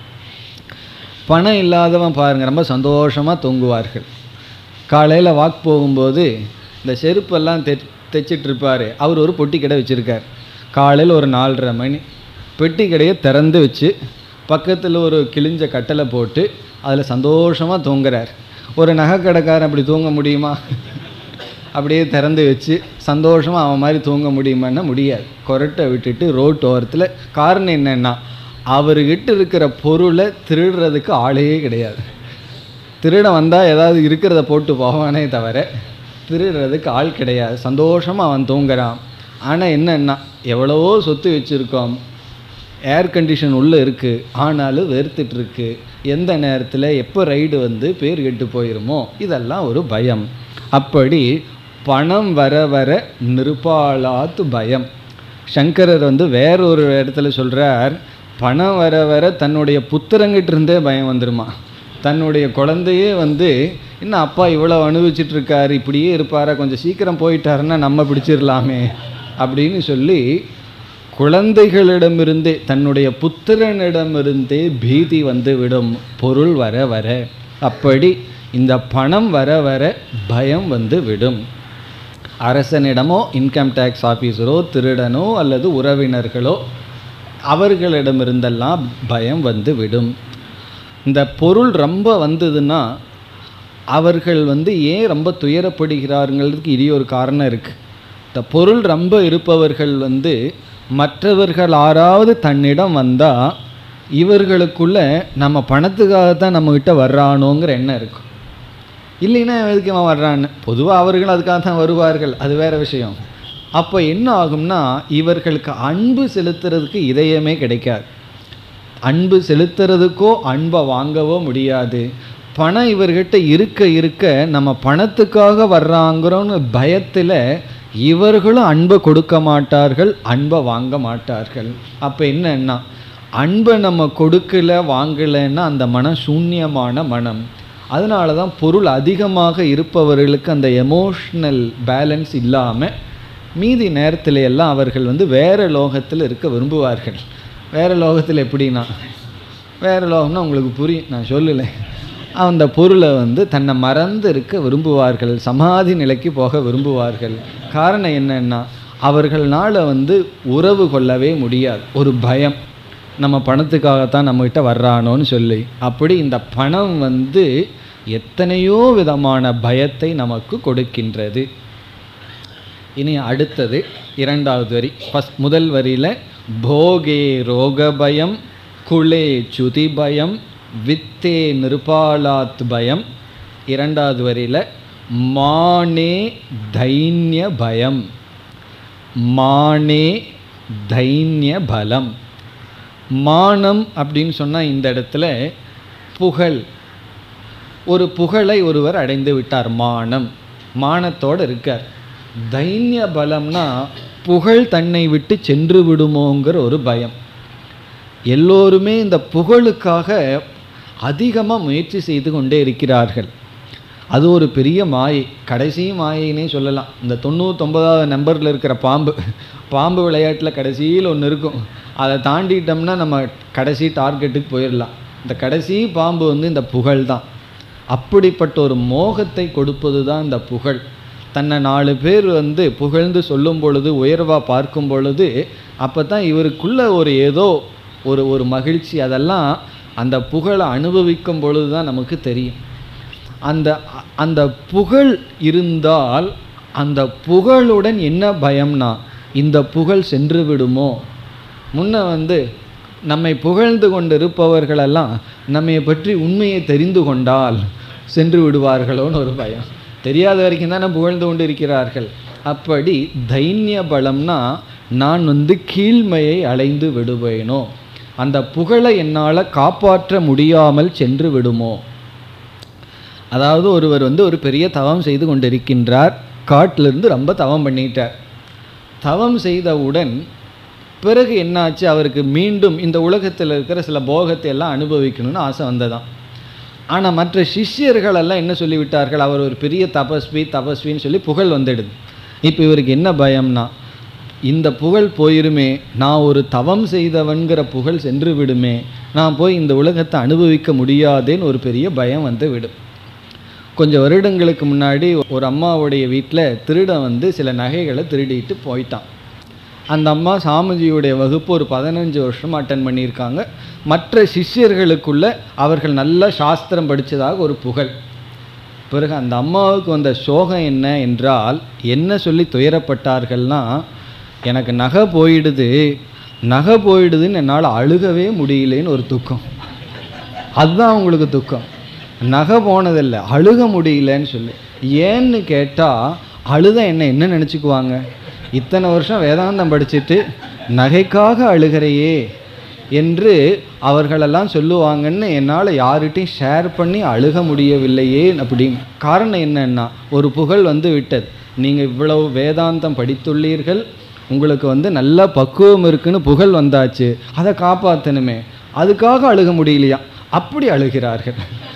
A: பணம் இல்லாதவன் பாருங்க ரொம்ப சந்தோஷமாக தூங்குவார்கள் காலையில் வாக் போகும்போது இந்த செருப்பெல்லாம் தெ தைச்சிட்டு இருப்பார் அவர் ஒரு பொட்டி கடை வச்சுருக்கார் காலையில் ஒரு நாலரை மணி பெட்டி கடையை திறந்து வச்சு பக்கத்தில் ஒரு கிழிஞ்ச கட்டளை போட்டு அதில் சந்தோஷமாக தூங்குறார் ஒரு நகைக்கடைக்காரன் அப்படி தூங்க முடியுமா அப்படியே திறந்து வச்சு சந்தோஷமாக அவன் மாதிரி தூங்க முடியுமான்னா முடியாது கொரட்டை விட்டுட்டு ரோட் ஓரத்தில் காரணம் என்னென்னா அவர்கிட்ட இருக்கிற பொருளை திருடுறதுக்கு ஆளே கிடையாது திருடன் வந்தால் ஏதாவது இருக்கிறத போட்டு போவானே தவிர திருடுறதுக்கு ஆள் கிடையாது சந்தோஷமாக அவன் தூங்குறான் ஆனால் என்னன்னா எவ்வளவோ சொத்து வச்சுருக்கோம் ஏர் கண்டிஷன் உள்ளே இருக்குது ஆனாலும் வெறுத்துட்ருக்கு எந்த நேரத்தில் எப்போ ரைடு வந்து பேர் கெட்டு போயிருமோ இதெல்லாம் ஒரு பயம் அப்படி பணம் வர வர நிருபாலாத்து பயம் சங்கரர் வந்து வேற ஒரு இடத்துல சொல்கிறார் பணம் வர வர தன்னுடைய புத்திரங்கிட்ட இருந்தே பயம் வந்துருமா தன்னுடைய குழந்தையே வந்து இன்னும் அப்பா இவ்வளோ அனுபவிச்சுட்டு இருக்காரு இப்படியே இருப்பாரா கொஞ்சம் சீக்கிரம் போயிட்டாருன்னா நம்ம பிடிச்சிடலாமே அப்படின்னு சொல்லி குழந்தைகளிடமிருந்தே தன்னுடைய புத்திரனிடமிருந்தே பீதி வந்து விடும் பொருள் வர வர அப்படி இந்த பணம் வர வர பயம் வந்து விடும் அரசனிடமோ இன்கம் டேக்ஸ் ஆஃபீஸரோ திருடனோ அல்லது உறவினர்களோ அவர்களிடமிருந்தெல்லாம் பயம் வந்து விடும் இந்த பொருள் ரொம்ப வந்ததுன்னா அவர்கள் வந்து ஏன் ரொம்ப துயரப்படுகிறாருங்கிறதுக்கு இனி ஒரு காரணம் இருக்குது இந்த பொருள் ரொம்ப இருப்பவர்கள் வந்து மற்றவர்கள் யாராவது தன்னிடம் வந்தால் இவர்களுக்குள்ள நம்ம பணத்துக்காக தான் நம்மக்கிட்ட வர்றானோங்கிற எண்ணம் இருக்கும் இல்லைன்னா எதுக்கு அவன் வர்றான்னு பொதுவாக அவர்கள் அதுக்காக தான் வருவார்கள் அது வேற விஷயம் அப்போ என்ன ஆகும்னா இவர்களுக்கு அன்பு செலுத்துறதுக்கு இதயமே கிடைக்காது அன்பு செலுத்துறதுக்கோ அன்பை வாங்கவோ முடியாது பணம் இவர்கிட்ட இருக்க இருக்க நம்ம பணத்துக்காக வர்றாங்கிறோன்னு பயத்தில் இவர்களும் அன்பை கொடுக்க மாட்டார்கள் அன்பை வாங்க மாட்டார்கள் அப்போ என்னன்னா அன்பை நம்ம கொடுக்கல வாங்கலைன்னா அந்த மனம் சூன்யமான மனம் அதனால தான் பொருள் அதிகமாக இருப்பவர்களுக்கு அந்த எமோஷ்னல் பேலன்ஸ் இல்லாமல் மீதி நேரத்தில் எல்லாம் அவர்கள் வந்து வேறு லோகத்தில் இருக்க விரும்புவார்கள் வேறு லோகத்தில் எப்படின்னா வேறு லோகம்னா உங்களுக்கு புரியும் நான் சொல்லலை அந்த பொருளை வந்து தன்னை மறந்து இருக்க விரும்புவார்கள் சமாதி நிலைக்கு போக விரும்புவார்கள் காரணம் என்னன்னா அவர்களால் வந்து உறவு கொள்ளவே முடியாது ஒரு பயம் நம்ம பணத்துக்காகத்தான் நம்மகிட்ட வர்றானோன்னு சொல்லி அப்படி இந்த பணம் வந்து எத்தனையோ விதமான பயத்தை நமக்கு கொடுக்கின்றது இனி அடுத்தது இரண்டாவது வரி ஃபஸ்ட் முதல் வரியில் போகே ரோக பயம் குலே சுதி பயம் வித்தே நிருபாலாத் பயம் இரண்டாவது வரியில் மானே தைன்ய பயம் மானே தைன்ய பலம் மானம் அப்படின்னு சொன்னால் இந்த இடத்துல புகழ் ஒரு புகழை ஒருவர் அடைந்து விட்டார் மானம் மானத்தோடு இருக்கார் தைன்ய பலம்னா புகழ் தன்னை விட்டு சென்று விடுமோங்கிற ஒரு பயம் எல்லோருமே இந்த புகழுக்காக அதிகமாக முயற்சி செய்து கொண்டே இருக்கிறார்கள் அது ஒரு பெரிய மாயை கடைசி மாயைனே சொல்லலாம் இந்த தொண்ணூத்தொம்பதாவது நம்பரில் இருக்கிற பாம்பு பாம்பு விளையாட்டில் கடைசியில் ஒன்று இருக்கும் அதை தாண்டிட்டோம்னா நம்ம கடைசி டார்கெட்டுக்கு போயிடலாம் இந்த கடைசி பாம்பு வந்து இந்த புகழ் தான் அப்படிப்பட்ட ஒரு மோகத்தை கொடுப்பது தான் இந்த புகழ் தன்னை நாலு பேர் வந்து புகழ்ந்து சொல்லும் பொழுது உயர்வாக பார்க்கும் பொழுது அப்போ தான் இவருக்குள்ள ஒரு ஏதோ ஒரு ஒரு மகிழ்ச்சி அதெல்லாம் அந்த புகழை அனுபவிக்கும் பொழுது தான் நமக்கு தெரியும் அந்த அந்த புகழ் இருந்தால் அந்த புகழுடன் என்ன பயம்னா இந்த புகழ் சென்று விடுமோ முன்ன வந்து நம்மை புகழ்ந்து கொண்டு இருப்பவர்களெல்லாம் நம்மை பற்றி உண்மையை தெரிந்து கொண்டால் சென்று விடுவார்களோன்னு ஒரு பயம் தெரியாத வரைக்கும் தானே புகழ்ந்து கொண்டு இருக்கிறார்கள் அப்படி தைன்ய பலம்னா நான் வந்து கீழ்மையை அலைந்து விடுவேனோ அந்த புகழை என்னால் காப்பாற்ற முடியாமல் சென்று விடுமோ அதாவது ஒருவர் வந்து ஒரு பெரிய தவம் செய்து கொண்டிருக்கின்றார் காட்டிலிருந்து ரொம்ப தவம் பண்ணிட்டார் தவம் செய்தவுடன் பிறகு என்னாச்சு அவருக்கு மீண்டும் இந்த உலகத்தில் இருக்கிற சில போகத்தை எல்லாம் அனுபவிக்கணும்னு ஆசை வந்ததாம் ஆனால் மற்ற சிஷ்யர்கள் எல்லாம் என்ன சொல்லிவிட்டார்கள் அவர் ஒரு பெரிய தபஸ்வி தபஸ்வின்னு சொல்லி புகழ் வந்துடுது இப்போ இவருக்கு என்ன பயம்னா இந்த புகழ் போயிருமே நான் ஒரு தவம் செய்தவன்கிற புகழ் சென்று விடுமே நான் போய் இந்த உலகத்தை அனுபவிக்க முடியாதேன்னு ஒரு பெரிய பயம் வந்து விடும் கொஞ்சம் வருடங்களுக்கு முன்னாடி ஒரு அம்மாவுடைய வீட்டில் திருடன் வந்து சில நகைகளை திருடிட்டு போயிட்டான் அந்த அம்மா சாமிஜியுடைய வகுப்பு ஒரு பதினஞ்சு வருஷம் அட்டன் பண்ணியிருக்காங்க மற்ற சிஷ்யர்களுக்குள்ள அவர்கள் நல்ல சாஸ்திரம் படித்ததாக ஒரு புகழ் பிறகு அந்த அம்மாவுக்கு வந்த சோகம் என்ன என்றால் என்ன சொல்லி துயரப்பட்டார்கள்னா எனக்கு நகை போயிடுது நகை போயிடுதுன்னு என்னால் அழுகவே முடியலேன்னு ஒரு துக்கம் அதுதான் அவங்களுக்கு துக்கம் நகை போனதில்லை அழுக முடியலன்னு சொல்லி ஏன்னு கேட்டால் அழுத என்ன என்ன நினச்சிக்குவாங்க இத்தனை வருஷம் வேதாந்தம் படிச்சுட்டு நகைக்காக அழுகிறையே என்று அவர்களெல்லாம் சொல்லுவாங்கன்னு என்னால் யார்கிட்டையும் ஷேர் பண்ணி அழுக முடியவில்லையே அப்படின்னு காரணம் என்னன்னா ஒரு புகழ் வந்து விட்டது நீங்கள் இவ்வளவு வேதாந்தம் படித்துள்ளீர்கள் உங்களுக்கு வந்து நல்ல பக்குவம் இருக்குன்னு புகழ் வந்தாச்சு அதை காப்பாற்றணுமே அதுக்காக அழுக முடியலையா அப்படி அழுகிறார்கள்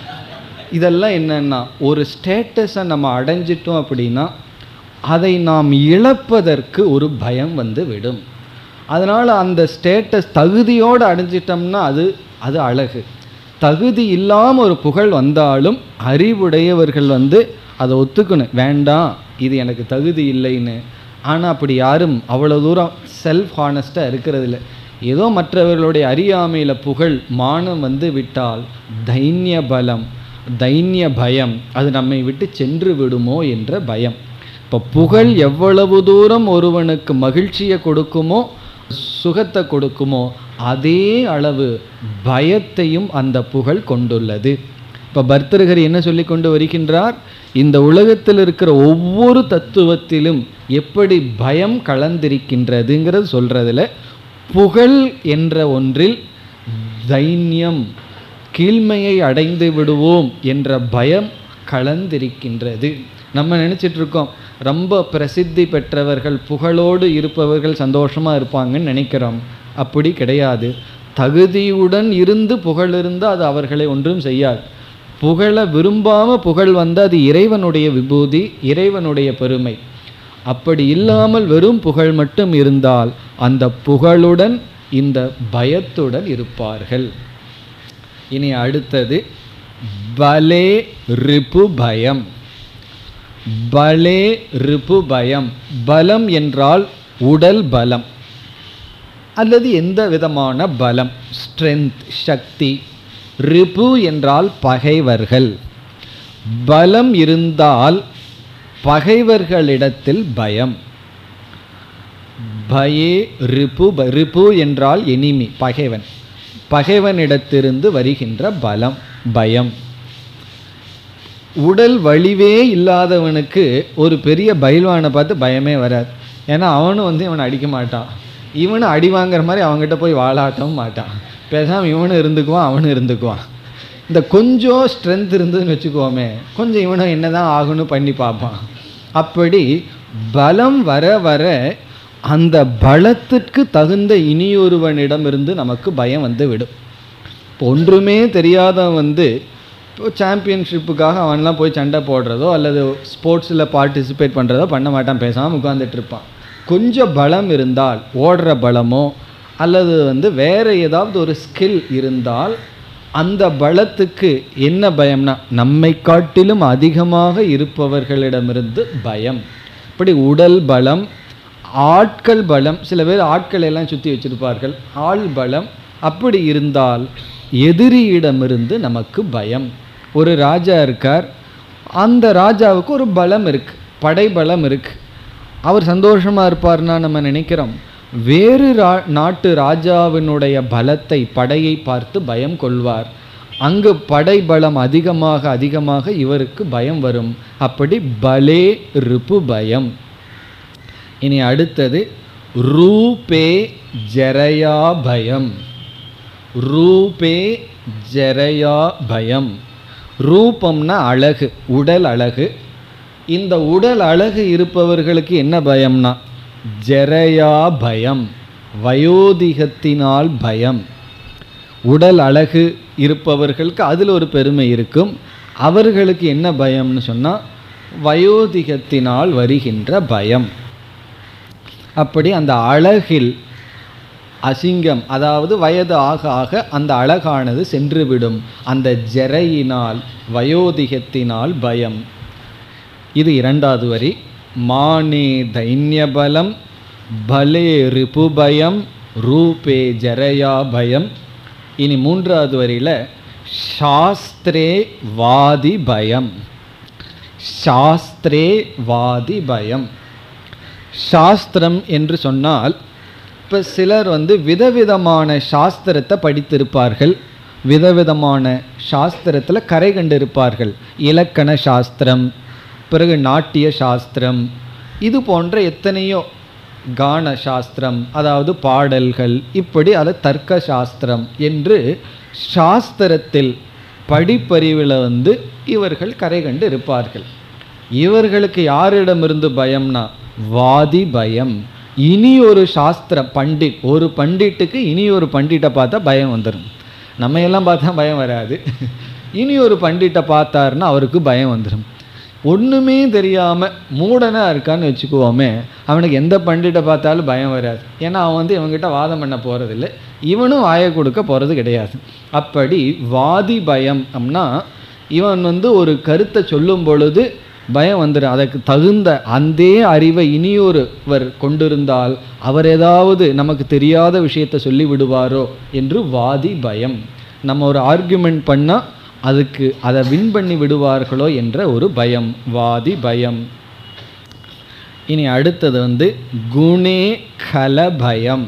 A: இதெல்லாம் என்னன்னா ஒரு ஸ்டேட்டஸை நம்ம அடைஞ்சிட்டோம் அப்படின்னா அதை நாம் இழப்பதற்கு ஒரு பயம் வந்து விடும் அதனால் அந்த ஸ்டேட்டஸ் தகுதியோடு அடைஞ்சிட்டோம்னா அது அது அழகு தகுதி இல்லாமல் ஒரு புகழ் வந்தாலும் அறிவுடையவர்கள் வந்து அதை ஒத்துக்கணும் வேண்டாம் இது எனக்கு தகுதி இல்லைன்னு ஆனால் அப்படி யாரும் அவ்வளோ தூரம் செல்ஃப் ஹானஸ்ட்டாக இருக்கிறது இல்லை ஏதோ மற்றவர்களுடைய அறியாமையில் புகழ் மானம் வந்து விட்டால் தைன்ய பலம் தைன்ய பயம் அது நம்மை விட்டு சென்று விடுமோ என்ற பயம் இப்போ புகழ் எவ்வளவு தூரம் ஒருவனுக்கு மகிழ்ச்சியை கொடுக்குமோ சுகத்தை கொடுக்குமோ அதே அளவு பயத்தையும் அந்த புகழ் கொண்டுள்ளது இப்போ பர்தருகர் என்ன சொல்லி கொண்டு வருகின்றார் இந்த உலகத்தில் இருக்கிற ஒவ்வொரு தத்துவத்திலும் எப்படி பயம் கலந்திருக்கின்றதுங்கிறது சொல்கிறதுல புகழ் என்ற ஒன்றில் தைன்யம் கீழ்மையை அடைந்து விடுவோம் என்ற பயம் கலந்திருக்கின்றது நம்ம நினச்சிட்டு இருக்கோம் ரொம்ப பிரசித்தி பெற்றவர்கள் புகழோடு இருப்பவர்கள் சந்தோஷமாக இருப்பாங்கன்னு நினைக்கிறோம் அப்படி கிடையாது தகுதியுடன் இருந்து புகழ் இருந்தால் அது அவர்களை ஒன்றும் செய்யாது புகழ விரும்பாமல் புகழ் வந்து அது இறைவனுடைய விபூதி இறைவனுடைய பெருமை அப்படி இல்லாமல் வெறும் புகழ் மட்டும் இருந்தால் அந்த புகழுடன் இந்த பயத்துடன் இருப்பார்கள் இனி அடுத்தது பலே ரிபு பயம் பலே ரிபு பயம் பலம் என்றால் உடல் பலம் அல்லது எந்த விதமான பலம் ஸ்ட்ரென்த் சக்தி ரிபு என்றால் பகைவர்கள் பலம் இருந்தால் பகைவர்களிடத்தில் பயம் பயே ரிபு ப- ரிபு என்றால் எனிமி பகைவன் பகைவனிடத்திலிருந்து வருகின்ற பலம் பயம் உடல் வலிவே இல்லாதவனுக்கு ஒரு பெரிய பயில்வானை பார்த்து பயமே வராது ஏன்னா அவனும் வந்து இவனை அடிக்க மாட்டான் இவனும் அடி வாங்குற மாதிரி அவங்ககிட்ட போய் வாழாட்டவும் மாட்டான் பேசாமல் இவனும் இருந்துக்குவான் அவனும் இருந்துக்குவான் இந்த கொஞ்சம் ஸ்ட்ரென்த் இருந்ததுன்னு வச்சுக்கோமே கொஞ்சம் இவனும் என்னதான் ஆகும்னு பண்ணி பார்ப்பான் அப்படி பலம் வர வர அந்த பலத்திற்கு தகுந்த இனியொருவனிடமிருந்து நமக்கு பயம் வந்து விடும் இப்போ ஒன்றுமே தெரியாதவன் வந்து இப்போ சாம்பியன்ஷிப்புக்காக அவன்லாம் போய் சண்டை போடுறதோ அல்லது ஸ்போர்ட்ஸில் பார்ட்டிசிபேட் பண்ணுறதோ பண்ண மாட்டான் பேசாமல் உட்காந்துட்டு இருப்பான் கொஞ்சம் பலம் இருந்தால் ஓடுற பலமோ அல்லது வந்து வேறு ஏதாவது ஒரு ஸ்கில் இருந்தால் அந்த பலத்துக்கு என்ன பயம்னா நம்மை காட்டிலும் அதிகமாக இருப்பவர்களிடமிருந்து பயம் இப்படி உடல் பலம் ஆட்கள் பலம் சில பேர் ஆட்களை எல்லாம் சுற்றி வச்சிருப்பார்கள் ஆள் பலம் அப்படி இருந்தால் எதிரியிடமிருந்து நமக்கு பயம் ஒரு ராஜா இருக்கார் அந்த ராஜாவுக்கு ஒரு பலம் இருக்கு படை பலம் இருக்கு அவர் சந்தோஷமா இருப்பார்னா நம்ம நினைக்கிறோம் வேறு ரா நாட்டு ராஜாவினுடைய பலத்தை படையை பார்த்து பயம் கொள்வார் அங்கு படைபலம் அதிகமாக அதிகமாக இவருக்கு பயம் வரும் அப்படி பலே ரிபு பயம் இனி அடுத்தது ரூபே ஜரயா பயம் ரூபே ஜரயா பயம் ரூபம்னா அழகு உடல் அழகு இந்த உடல் அழகு இருப்பவர்களுக்கு என்ன பயம்னா ஜரயா பயம் வயோதிகத்தினால் பயம் உடல் அழகு இருப்பவர்களுக்கு அதில் ஒரு பெருமை இருக்கும் அவர்களுக்கு என்ன பயம்னு சொன்னால் வயோதிகத்தினால் வருகின்ற பயம் அப்படி அந்த அழகில் அசிங்கம் அதாவது வயது ஆக ஆக அந்த அழகானது சென்றுவிடும் அந்த ஜெரையினால் வயோதிகத்தினால் பயம் இது இரண்டாவது வரி மானே தைன்யபலம் பலே ரிபுபயம் ரூபே ஜரயா பயம் இனி மூன்றாவது வரியில் சாஸ்திரே வாதி பயம் சாஸ்திரே வாதி பயம் சாஸ்திரம் என்று சொன்னால் இப்போ சிலர் வந்து விதவிதமான சாஸ்திரத்தை படித்திருப்பார்கள் விதவிதமான சாஸ்திரத்தில் கரை கண்டிருப்பார்கள் இலக்கண சாஸ்திரம் பிறகு நாட்டிய சாஸ்திரம் இது போன்ற எத்தனையோ கான சாஸ்திரம் அதாவது பாடல்கள் இப்படி அது தர்க்க சாஸ்திரம் என்று சாஸ்திரத்தில் படிப்பறிவில் வந்து இவர்கள் கரை கண்டு இருப்பார்கள் இவர்களுக்கு யாரிடமிருந்து பயம்னா வாதி பயம் இனி ஒரு சாஸ்திர பண்டிட் ஒரு பண்டிட்டுக்கு இனி ஒரு பண்டிட்டை பார்த்தா பயம் வந்துடும் நம்ம எல்லாம் பார்த்தா பயம் வராது இனி ஒரு பண்டிட்டை பார்த்தாருன்னா அவருக்கு பயம் வந்துடும் ஒன்றுமே தெரியாமல் மூடனாக இருக்கான்னு வச்சுக்குவோமே அவனுக்கு எந்த பண்டிட்டை பார்த்தாலும் பயம் வராது ஏன்னா அவன் வந்து இவங்ககிட்ட வாதம் பண்ண போகிறதில்ல இவனும் வாயை கொடுக்க போகிறது கிடையாது அப்படி வாதி பயம் அப்படின்னா இவன் வந்து ஒரு கருத்தை சொல்லும் பொழுது பயம் வந்துடும் அதற்கு தகுந்த அந்த அறிவை இனியொருவர் கொண்டிருந்தால் அவர் ஏதாவது நமக்கு தெரியாத விஷயத்தை சொல்லி விடுவாரோ என்று வாதி பயம் நம்ம ஒரு ஆர்குமெண்ட் பண்ணால் அதுக்கு அதை வின் பண்ணி விடுவார்களோ என்ற ஒரு பயம் வாதி பயம் இனி அடுத்தது வந்து குணே கல பயம்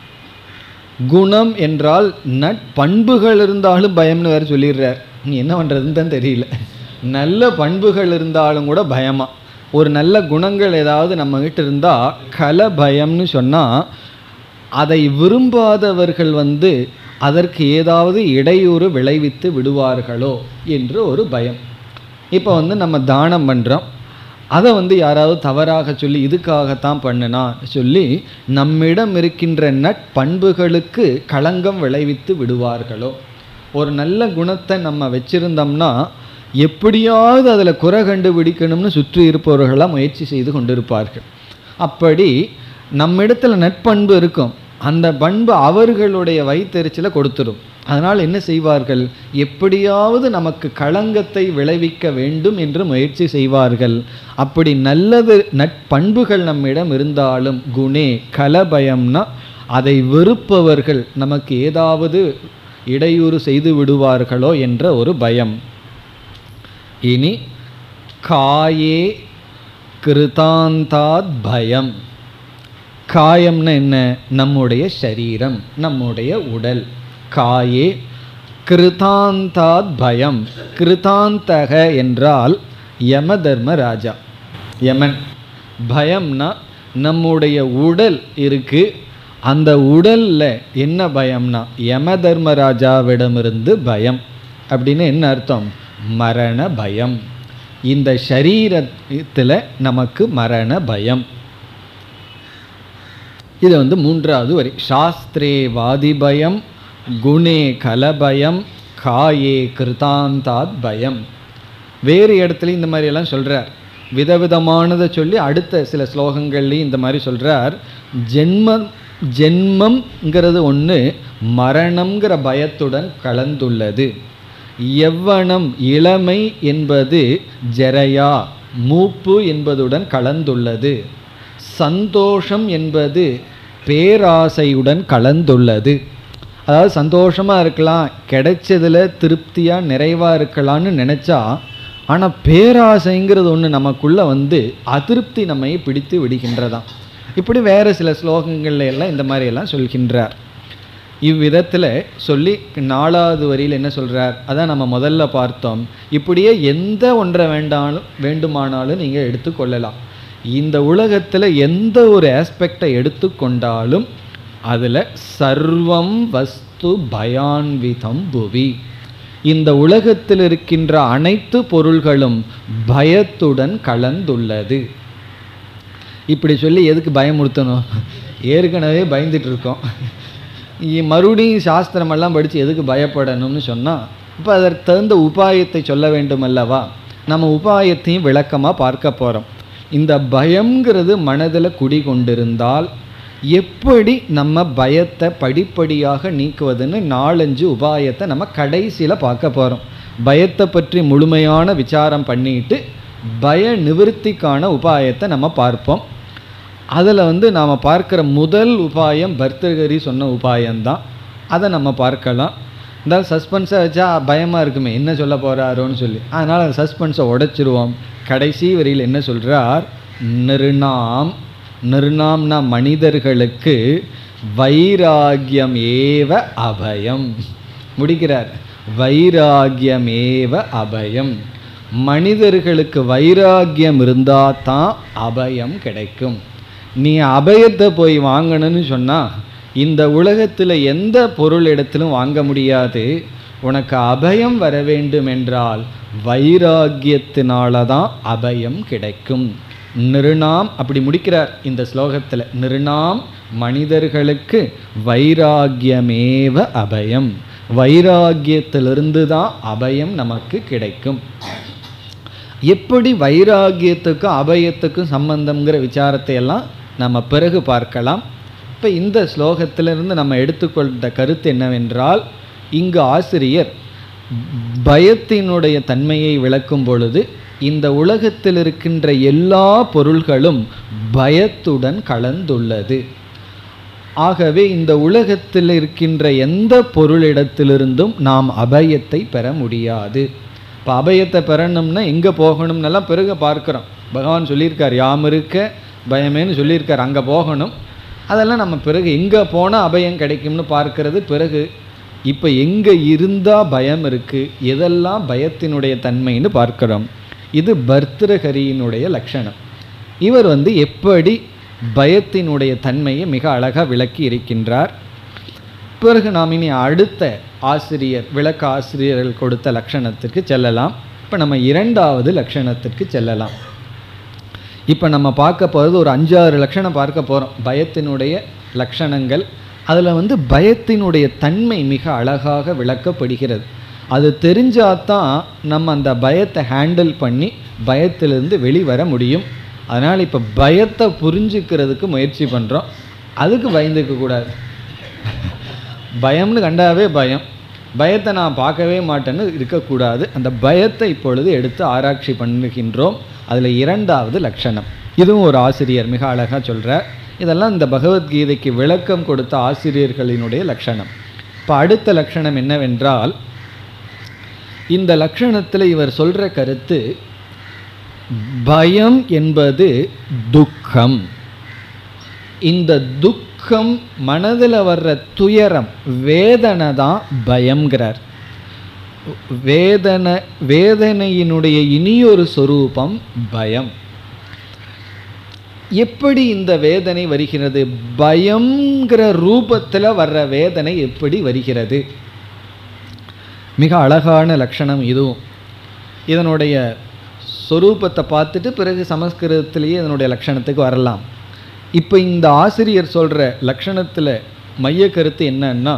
A: குணம் என்றால் நட்பண்புகள் இருந்தாலும் பயம்னு வேறு சொல்லிடுறார் நீ என்ன பண்ணுறதுன்னு தான் தெரியல நல்ல பண்புகள் இருந்தாலும் கூட பயமா ஒரு நல்ல குணங்கள் ஏதாவது நம்மகிட்ட இருந்தால் கல பயம்னு சொன்னால் அதை விரும்பாதவர்கள் வந்து அதற்கு ஏதாவது இடையூறு விளைவித்து விடுவார்களோ என்று ஒரு பயம் இப்போ வந்து நம்ம தானம் பண்ணுறோம் அதை வந்து யாராவது தவறாக சொல்லி இதுக்காகத்தான் பண்ணுனா சொல்லி நம்மிடம் இருக்கின்ற நட்பண்புகளுக்கு களங்கம் விளைவித்து விடுவார்களோ ஒரு நல்ல குணத்தை நம்ம வச்சிருந்தோம்னா எப்படியாவது அதில் குறை கண்டுபிடிக்கணும்னு சுற்றி இருப்பவர்களாக முயற்சி செய்து கொண்டிருப்பார்கள் அப்படி நம்மிடத்தில் நட்பண்பு இருக்கும் அந்த பண்பு அவர்களுடைய வயிற்றெரிச்சலை கொடுத்துரும் அதனால் என்ன செய்வார்கள் எப்படியாவது நமக்கு களங்கத்தை விளைவிக்க வேண்டும் என்று முயற்சி செய்வார்கள் அப்படி நல்லது நட்பண்புகள் நம்மிடம் இருந்தாலும் குணே கலபயம்னா அதை வெறுப்பவர்கள் நமக்கு ஏதாவது இடையூறு செய்து விடுவார்களோ என்ற ஒரு பயம் இனி காயே கிருதாந்தாத் பயம் காயம்னா என்ன நம்முடைய சரீரம் நம்முடைய உடல் காயே கிருதாந்தாத் பயம் கிருதாந்தக என்றால் யம தர்ம ராஜா யமன் பயம்னா நம்முடைய உடல் இருக்கு அந்த உடல்ல என்ன பயம்னா யம தர்மராஜாவிடமிருந்து பயம் அப்படின்னு என்ன அர்த்தம் மரண பயம் இந்த சரீரத்தில் நமக்கு மரண பயம் இது வந்து மூன்றாவது வரி சாஸ்திரே வாதி பயம் குணே கலபயம் காயே கிருதாந்தாத் பயம் வேறு இடத்துல இந்த மாதிரி எல்லாம் சொல்றார் விதவிதமானதை சொல்லி அடுத்த சில ஸ்லோகங்கள்லையும் இந்த மாதிரி சொல்றார் ஜென்மம் ஜென்மம்ங்கிறது ஒன்று மரணம்ங்கிற பயத்துடன் கலந்துள்ளது எவ்வனம் இளமை என்பது ஜெரையா மூப்பு என்பதுடன் கலந்துள்ளது சந்தோஷம் என்பது பேராசையுடன் கலந்துள்ளது அதாவது சந்தோஷமாக இருக்கலாம் கிடைச்சதில் திருப்தியாக நிறைவாக இருக்கலாம்னு நினச்சா ஆனால் பேராசைங்கிறது ஒன்று நமக்குள்ளே வந்து அதிருப்தி நம்மை பிடித்து விடுகின்றதாம் இப்படி வேறு சில ஸ்லோகங்கள்ல எல்லாம் இந்த மாதிரி எல்லாம் சொல்கின்றார் இவ்விதத்தில் சொல்லி நாலாவது வரியில் என்ன சொல்கிறார் அதான் நம்ம முதல்ல பார்த்தோம் இப்படியே எந்த ஒன்றை வேண்டாலும் வேண்டுமானாலும் நீங்கள் எடுத்துக்கொள்ளலாம் இந்த உலகத்தில் எந்த ஒரு ஆஸ்பெக்டை எடுத்துக்கொண்டாலும் அதில் சர்வம் வஸ்து பயான்விதம் புவி இந்த உலகத்தில் இருக்கின்ற அனைத்து பொருள்களும் பயத்துடன் கலந்துள்ளது இப்படி சொல்லி எதுக்கு பயமுறுத்தணும் ஏற்கனவே பயந்துட்டு இருக்கோம் இ- மறுபடியும் சாஸ்திரமெல்லாம் படித்து எதுக்கு பயப்படணும்னு சொன்னால் இப்போ அதற்கு தகுந்த உபாயத்தை சொல்ல வேண்டும் அல்லவா நம்ம உபாயத்தையும் விளக்கமாக பார்க்க போகிறோம் இந்த பயம்ங்கிறது மனதில் குடிகொண்டிருந்தால் எப்படி நம்ம பயத்தை படிப்படியாக நீக்குவதுன்னு நாலஞ்சு உபாயத்தை நம்ம கடைசியில் பார்க்க போகிறோம் பயத்தை பற்றி முழுமையான விசாரம் பண்ணிட்டு பய நிவிருத்திக்கான உபாயத்தை நம்ம பார்ப்போம் அதில் வந்து நாம் பார்க்குற முதல் உபாயம் பர்தகரி சொன்ன உபாயம்தான் அதை நம்ம பார்க்கலாம் இருந்தாலும் சஸ்பென்ஸை வச்சா பயமாக இருக்குமே என்ன சொல்ல போகிறாரோன்னு சொல்லி அதனால் அந்த சஸ்பென்ஸை உடைச்சிருவோம் கடைசி வரியில் என்ன சொல்கிறார் நிருணாம் நிருணாம்னா மனிதர்களுக்கு வைராகியம் ஏவ அபயம் முடிக்கிறார் வைராகியம் ஏவ அபயம் மனிதர்களுக்கு வைராகியம் இருந்தால் தான் அபயம் கிடைக்கும் நீ அபயத்தை போய் வாங்கணும்னு சொன்னால் இந்த உலகத்தில் எந்த பொருள் இடத்திலும் வாங்க முடியாது உனக்கு அபயம் வர வேண்டும் என்றால் வைராகியத்தினால தான் அபயம் கிடைக்கும் நிருணாம் அப்படி முடிக்கிறார் இந்த ஸ்லோகத்தில் நிருணாம் மனிதர்களுக்கு வைராகியமேவ அபயம் வைராகியத்திலிருந்து தான் அபயம் நமக்கு கிடைக்கும் எப்படி வைராகியத்துக்கும் அபயத்துக்கும் சம்பந்தம்ங்கிற விசாரத்தை எல்லாம் நம்ம பிறகு பார்க்கலாம் இப்போ இந்த ஸ்லோகத்திலிருந்து நம்ம எடுத்துக்கொண்ட கருத்து என்னவென்றால் இங்கு ஆசிரியர் பயத்தினுடைய தன்மையை விளக்கும் பொழுது இந்த உலகத்தில் இருக்கின்ற எல்லா பொருள்களும் பயத்துடன் கலந்துள்ளது ஆகவே இந்த உலகத்தில் இருக்கின்ற எந்த பொருளிடத்திலிருந்தும் நாம் அபயத்தை பெற முடியாது இப்போ அபயத்தை பெறணும்னா எங்கே போகணும்னெல்லாம் பிறகு பார்க்குறோம் பகவான் சொல்லியிருக்கார் யாம் இருக்க பயமேன்னு சொல்லியிருக்கார் அங்கே போகணும் அதெல்லாம் நம்ம பிறகு எங்கே போனால் அபயம் கிடைக்கும்னு பார்க்கறது பிறகு இப்போ எங்கே இருந்தால் பயம் இருக்குது எதெல்லாம் பயத்தினுடைய தன்மைன்னு பார்க்குறோம் இது பர்திருஹரியினுடைய லட்சணம் இவர் வந்து எப்படி பயத்தினுடைய தன்மையை மிக அழகாக விளக்கி இருக்கின்றார் பிறகு நாம் இனி அடுத்த ஆசிரியர் விளக்க ஆசிரியர்கள் கொடுத்த லட்சணத்திற்கு செல்லலாம் இப்போ நம்ம இரண்டாவது லட்சணத்திற்கு செல்லலாம் இப்போ நம்ம பார்க்க போகிறது ஒரு அஞ்சாறு லட்சணம் பார்க்க போகிறோம் பயத்தினுடைய லட்சணங்கள் அதில் வந்து பயத்தினுடைய தன்மை மிக அழகாக விளக்கப்படுகிறது அது தெரிஞ்சாதான் நம்ம அந்த பயத்தை ஹேண்டில் பண்ணி பயத்திலிருந்து வெளிவர முடியும் அதனால் இப்போ பயத்தை புரிஞ்சுக்கிறதுக்கு முயற்சி பண்ணுறோம் அதுக்கு பயந்துக்க கூடாது பயம்னு கண்டாவே பயம் பயத்தை நான் பார்க்கவே மாட்டேன்னு இருக்கக்கூடாது அந்த பயத்தை இப்பொழுது எடுத்து ஆராய்ச்சி பண்ணுகின்றோம் அதில் இரண்டாவது லட்சணம் இதுவும் ஒரு ஆசிரியர் மிக அழகாக சொல்கிறார் இதெல்லாம் இந்த பகவத்கீதைக்கு விளக்கம் கொடுத்த ஆசிரியர்களினுடைய லட்சணம் இப்போ அடுத்த லட்சணம் என்னவென்றால் இந்த லட்சணத்தில் இவர் சொல்கிற கருத்து பயம் என்பது துக்கம் இந்த துக்கம் மனதில் வர்ற துயரம் வேதனை தான் பயம்ங்கிறார் வேதனை வேதனையினுடைய இனியொரு சொரூபம் பயம் எப்படி இந்த வேதனை வருகிறது பயம்ங்கிற ரூபத்தில் வர்ற வேதனை எப்படி வருகிறது மிக அழகான லட்சணம் இதுவும் இதனுடைய சொரூபத்தை பார்த்துட்டு பிறகு சமஸ்கிருதத்திலேயே இதனுடைய லட்சணத்துக்கு வரலாம் இப்போ இந்த ஆசிரியர் சொல்கிற லட்சணத்தில் மைய கருத்து என்னன்னா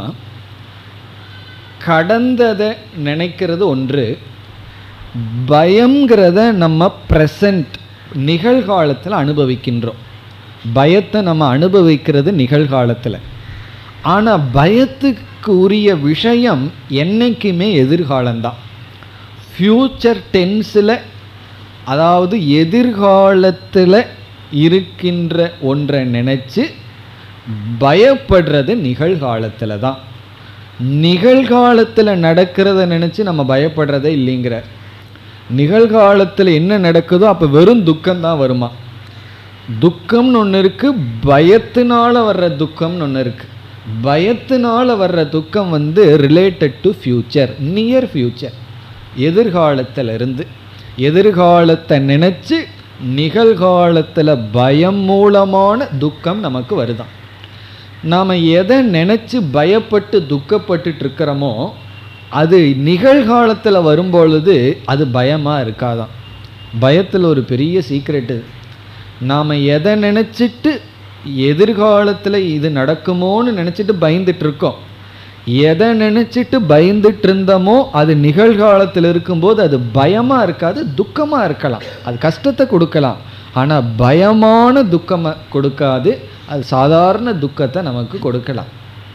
A: கடந்ததை நினைக்கிறது ஒன்று பயங்கிறத நம்ம ப்ரெசண்ட் நிகழ்காலத்தில் அனுபவிக்கின்றோம் பயத்தை நம்ம அனுபவிக்கிறது நிகழ்காலத்தில் ஆனால் பயத்துக்கு உரிய விஷயம் என்றைக்குமே எதிர்காலம்தான் ஃப்யூச்சர் டென்ஸில் அதாவது எதிர்காலத்தில் இருக்கின்ற ஒன்றை நினச்சி பயப்படுறது நிகழ்காலத்தில் தான் நிகழ்காலத்தில் நடக்கிறத நினச்சி நம்ம பயப்படுறதே இல்லைங்கிறார் நிகழ்காலத்தில் என்ன நடக்குதோ அப்போ வெறும் துக்கம்தான் வருமா துக்கம்னு ஒன்று இருக்குது பயத்தினால வர்ற துக்கம்னு ஒன்று இருக்குது பயத்தினால வர்ற துக்கம் வந்து related to future near future எதிர்காலத்திலிருந்து எதிர்காலத்தை நினச்சி நிகழ்காலத்தில் பயம் மூலமான துக்கம் நமக்கு வருதான் நாம் எதை நினச்சி பயப்பட்டு துக்கப்பட்டுட்டு இருக்கிறோமோ அது நிகழ்காலத்தில் வரும்பொழுது அது பயமாக இருக்காதான் பயத்தில் ஒரு பெரிய சீக்ரெட்டு நாம் எதை நினச்சிட்டு எதிர்காலத்தில் இது நடக்குமோன்னு நினச்சிட்டு பயந்துட்டு இருக்கோம் எதை நினச்சிட்டு பயந்துட்டு இருந்தோமோ அது நிகழ்காலத்தில் இருக்கும்போது அது பயமாக இருக்காது துக்கமாக இருக்கலாம் அது கஷ்டத்தை கொடுக்கலாம் ஆனால் பயமான துக்கமாக கொடுக்காது அது சாதாரண துக்கத்தை நமக்கு கொடுக்கலாம்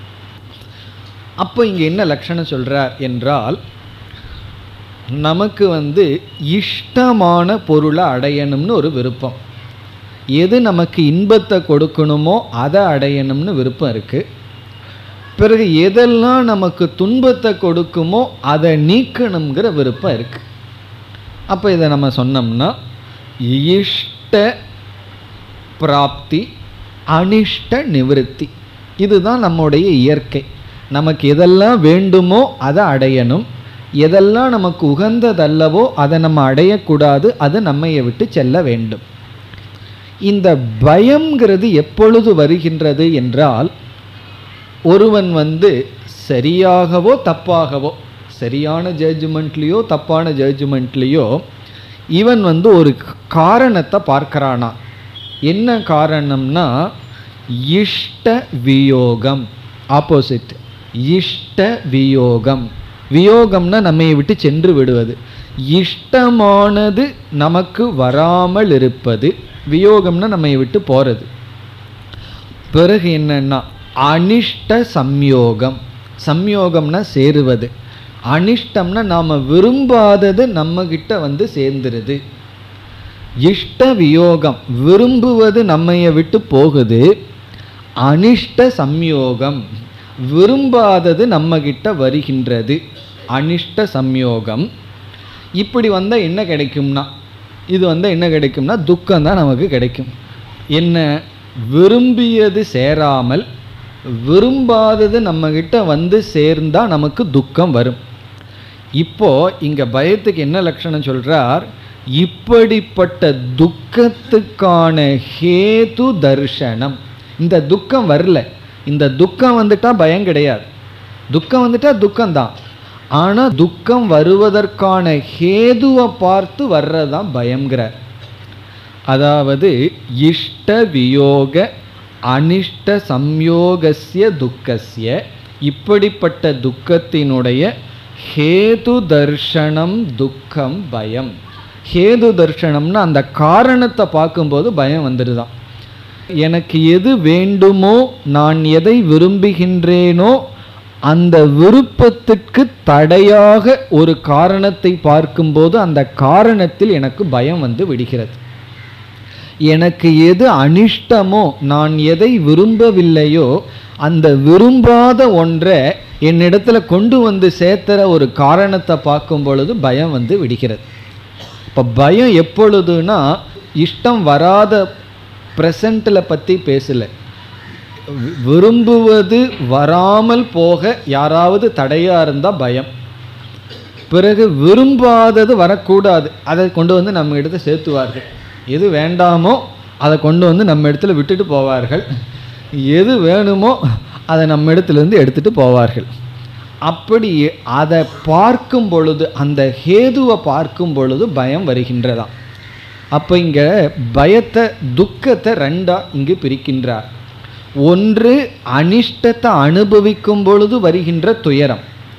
A: அப்போ இங்கே என்ன லட்சணம் சொல்கிறார் என்றால் நமக்கு வந்து இஷ்டமான பொருளை அடையணும்னு ஒரு விருப்பம் எது நமக்கு இன்பத்தை கொடுக்கணுமோ அதை அடையணும்னு விருப்பம் இருக்குது பிறகு எதெல்லாம் நமக்கு துன்பத்தை கொடுக்குமோ அதை நீக்கணுங்கிற விருப்பம் இருக்குது அப்போ இதை நம்ம சொன்னோம்னா இஷ்ட பிராப்தி அனிஷ்ட நிவிருத்தி இதுதான் நம்முடைய இயற்கை நமக்கு எதெல்லாம் வேண்டுமோ அதை அடையணும் எதெல்லாம் நமக்கு உகந்ததல்லவோ அதை நம்ம அடையக்கூடாது அது நம்மையை விட்டு செல்ல வேண்டும் இந்த பயம்ங்கிறது எப்பொழுது வருகின்றது என்றால் ஒருவன் வந்து சரியாகவோ தப்பாகவோ சரியான ஜட்ஜ்மெண்ட்லேயோ தப்பான ஜட்ஜ்மெண்ட்லேயோ இவன் வந்து ஒரு காரணத்தை பார்க்கறானா என்ன காரணம்னா இஷ்ட வியோகம் ஆப்போசிட் இஷ்ட வியோகம் வியோகம்னா நம்மை விட்டு சென்று விடுவது இஷ்டமானது நமக்கு வராமல் இருப்பது வியோகம்னா நம்மை விட்டு போகிறது பிறகு என்னன்னா அனிஷ்ட சம்யோகம் சம்யோகம்னா சேருவது அனிஷ்டம்னா நாம் விரும்பாதது நம்மக்கிட்ட வந்து சேர்ந்துருது இஷ்ட வியோகம் விரும்புவது நம்மைய விட்டு போகுது அனிஷ்ட சம்யோகம் விரும்பாதது நம்மக்கிட்ட வருகின்றது அனிஷ்ட சம்யோகம் இப்படி வந்தால் என்ன கிடைக்கும்னா இது வந்தால் என்ன கிடைக்கும்னா துக்கம் தான் நமக்கு கிடைக்கும் என்ன விரும்பியது சேராமல் விரும்பாதது நம்மக்கிட்ட வந்து சேர்ந்தால் நமக்கு துக்கம் வரும் இப்போ இங்கே பயத்துக்கு என்ன லட்சணம் சொல்கிறார் இப்படிப்பட்ட துக்கத்துக்கான ஹேது தர்ஷனம் இந்த துக்கம் வரல இந்த துக்கம் வந்துட்டா பயம் கிடையாது துக்கம் வந்துட்டா துக்கம்தான் ஆனால் துக்கம் வருவதற்கான ஹேதுவை பார்த்து வர்றதான் பயங்கிறார் அதாவது இஷ்ட வியோக அனிஷ்ட சம்யோகஸ்ய துக்கஸ்ய இப்படிப்பட்ட துக்கத்தினுடைய ஹேது தர்ஷனம் துக்கம் பயம் ஹேது தர்ஷனம்னா அந்த காரணத்தை பார்க்கும்போது பயம் வந்துடுதான் எனக்கு எது வேண்டுமோ நான் எதை விரும்புகின்றேனோ அந்த விருப்பத்துக்கு தடையாக ஒரு காரணத்தை பார்க்கும்போது அந்த காரணத்தில் எனக்கு பயம் வந்து விடுகிறது எனக்கு எது அனிஷ்டமோ நான் எதை விரும்பவில்லையோ அந்த விரும்பாத ஒன்றை என்னிடத்துல கொண்டு வந்து சேர்த்துற ஒரு காரணத்தை பார்க்கும் பொழுது பயம் வந்து விடுகிறது இப்போ பயம் எப்பொழுதுனா இஷ்டம் வராத ப்ரெசண்ட்டில் பற்றி பேசலை வி- விரும்புவது வராமல் போக யாராவது தடையாக இருந்தால் பயம் பிறகு விரும்பாதது வரக்கூடாது அதை கொண்டு வந்து நம்ம இடத்த சேர்த்துவார்கள் எது வேண்டாமோ அதை கொண்டு வந்து நம்ம இடத்துல விட்டுட்டு போவார்கள் எது வேணுமோ அதை நம்ம இடத்துலேருந்து எடுத்துட்டு போவார்கள் அப்படி அதை பார்க்கும் பொழுது அந்த ஹேதுவை பார்க்கும் பொழுது பயம் வருகின்றதாம் அப்போ இங்கே பயத்தை துக்கத்தை ரெண்டாக இங்கு பிரிக்கின்றார் ஒன்று அனிஷ்டத்தை அனுபவிக்கும் பொழுது வருகின்ற துயரம்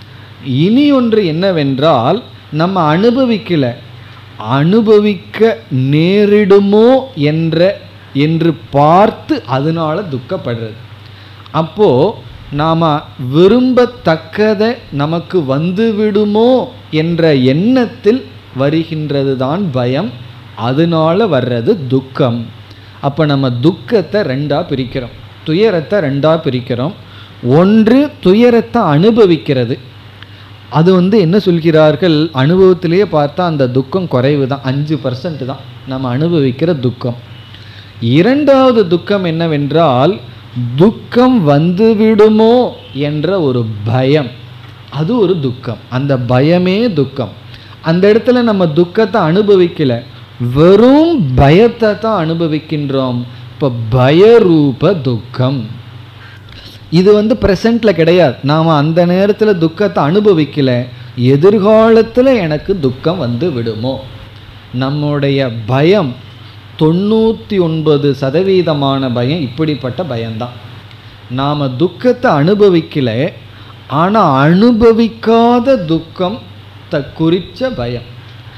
A: இனி ஒன்று என்னவென்றால் நம்ம அனுபவிக்கல அனுபவிக்க நேரிடுமோ என்ற என்று பார்த்து அதனால துக்கப்படுறது அப்போ நாம் விரும்பத்தக்கதை நமக்கு வந்துவிடுமோ என்ற எண்ணத்தில் வருகின்றது தான் பயம் அதனால வர்றது துக்கம் அப்போ நம்ம துக்கத்தை ரெண்டாக பிரிக்கிறோம் துயரத்தை ரெண்டாக பிரிக்கிறோம் ஒன்று துயரத்தை அனுபவிக்கிறது அது வந்து என்ன சொல்கிறார்கள் அனுபவத்திலேயே பார்த்தா அந்த துக்கம் குறைவு தான் அஞ்சு பர்சன்ட் தான் நம்ம அனுபவிக்கிற துக்கம் இரண்டாவது துக்கம் என்னவென்றால் துக்கம் வந்துவிடுமோ என்ற ஒரு பயம் அது ஒரு துக்கம் அந்த பயமே துக்கம் அந்த இடத்துல நம்ம துக்கத்தை அனுபவிக்கல வெறும் பயத்தை தான் அனுபவிக்கின்றோம் இப்போ பயரூப துக்கம் இது வந்து ப்ரெசண்ட்ல கிடையாது நாம் அந்த நேரத்தில் துக்கத்தை அனுபவிக்கல எதிர்காலத்தில் எனக்கு துக்கம் வந்து விடுமோ நம்முடைய பயம் தொண்ணூற்றி ஒன்பது சதவீதமான பயம் இப்படிப்பட்ட பயம்தான் நாம் துக்கத்தை அனுபவிக்கல ஆனால் அனுபவிக்காத துக்கம் த குறித்த பயம்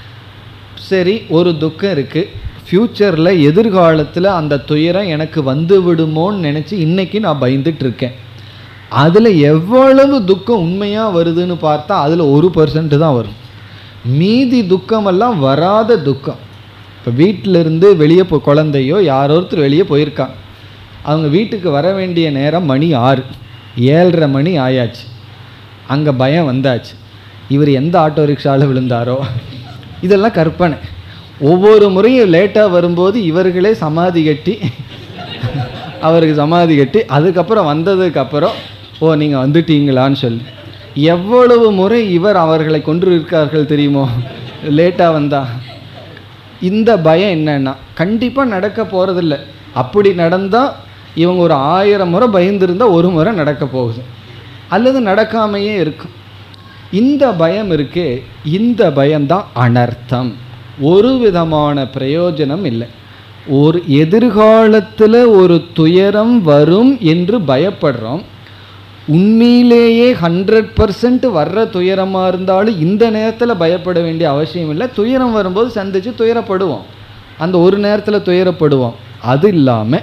A: சரி ஒரு துக்கம் இருக்குது ஃப்யூச்சரில் எதிர்காலத்தில் அந்த துயரம் எனக்கு வந்து விடுமோன்னு நினச்சி இன்றைக்கி நான் பயந்துட்டு இருக்கேன் அதில் எவ்வளவு துக்கம் உண்மையாக வருதுன்னு பார்த்தா அதில் ஒரு பர்சன்ட் தான் வரும் மீதி துக்கமெல்லாம் வராத துக்கம் இப்போ வீட்டிலிருந்து வெளியே போ குழந்தையோ யாரோ ஒருத்தர் வெளியே போயிருக்காங்க அவங்க வீட்டுக்கு வர வேண்டிய நேரம் மணி ஆறு ஏழரை மணி ஆயாச்சு அங்கே பயம் வந்தாச்சு இவர் எந்த ஆட்டோ ரிக்ஷாவில் விழுந்தாரோ இதெல்லாம் கற்பனை ஒவ்வொரு முறையும் லேட்டாக வரும்போது இவர்களே சமாதி கட்டி அவருக்கு சமாதி கட்டி அதுக்கப்புறம் வந்ததுக்கப்புறம் ஓ நீங்கள் வந்துட்டீங்களான்னு சொல்லி எவ்வளவு முறை இவர் அவர்களை கொன்று இருக்கார்கள் தெரியுமோ லேட்டாக வந்தா இந்த பயம் என்னன்னா கண்டிப்பாக நடக்க போகிறதில்ல அப்படி நடந்தால் இவங்க ஒரு ஆயிரம் முறை பயந்துருந்தால் ஒரு முறை நடக்க போகுது அல்லது நடக்காமையே இருக்கும் இந்த பயம் இருக்கே இந்த பயம்தான் அனர்த்தம் ஒரு விதமான பிரயோஜனம் இல்லை ஒரு எதிர்காலத்தில் ஒரு துயரம் வரும் என்று பயப்படுறோம் உண்மையிலேயே ஹண்ட்ரட் பர்சன்ட் வர்ற துயரமாக இருந்தாலும் இந்த நேரத்தில் பயப்பட வேண்டிய அவசியம் இல்லை துயரம் வரும்போது சந்தித்து துயரப்படுவோம் அந்த ஒரு நேரத்தில் துயரப்படுவோம் அது இல்லாமல்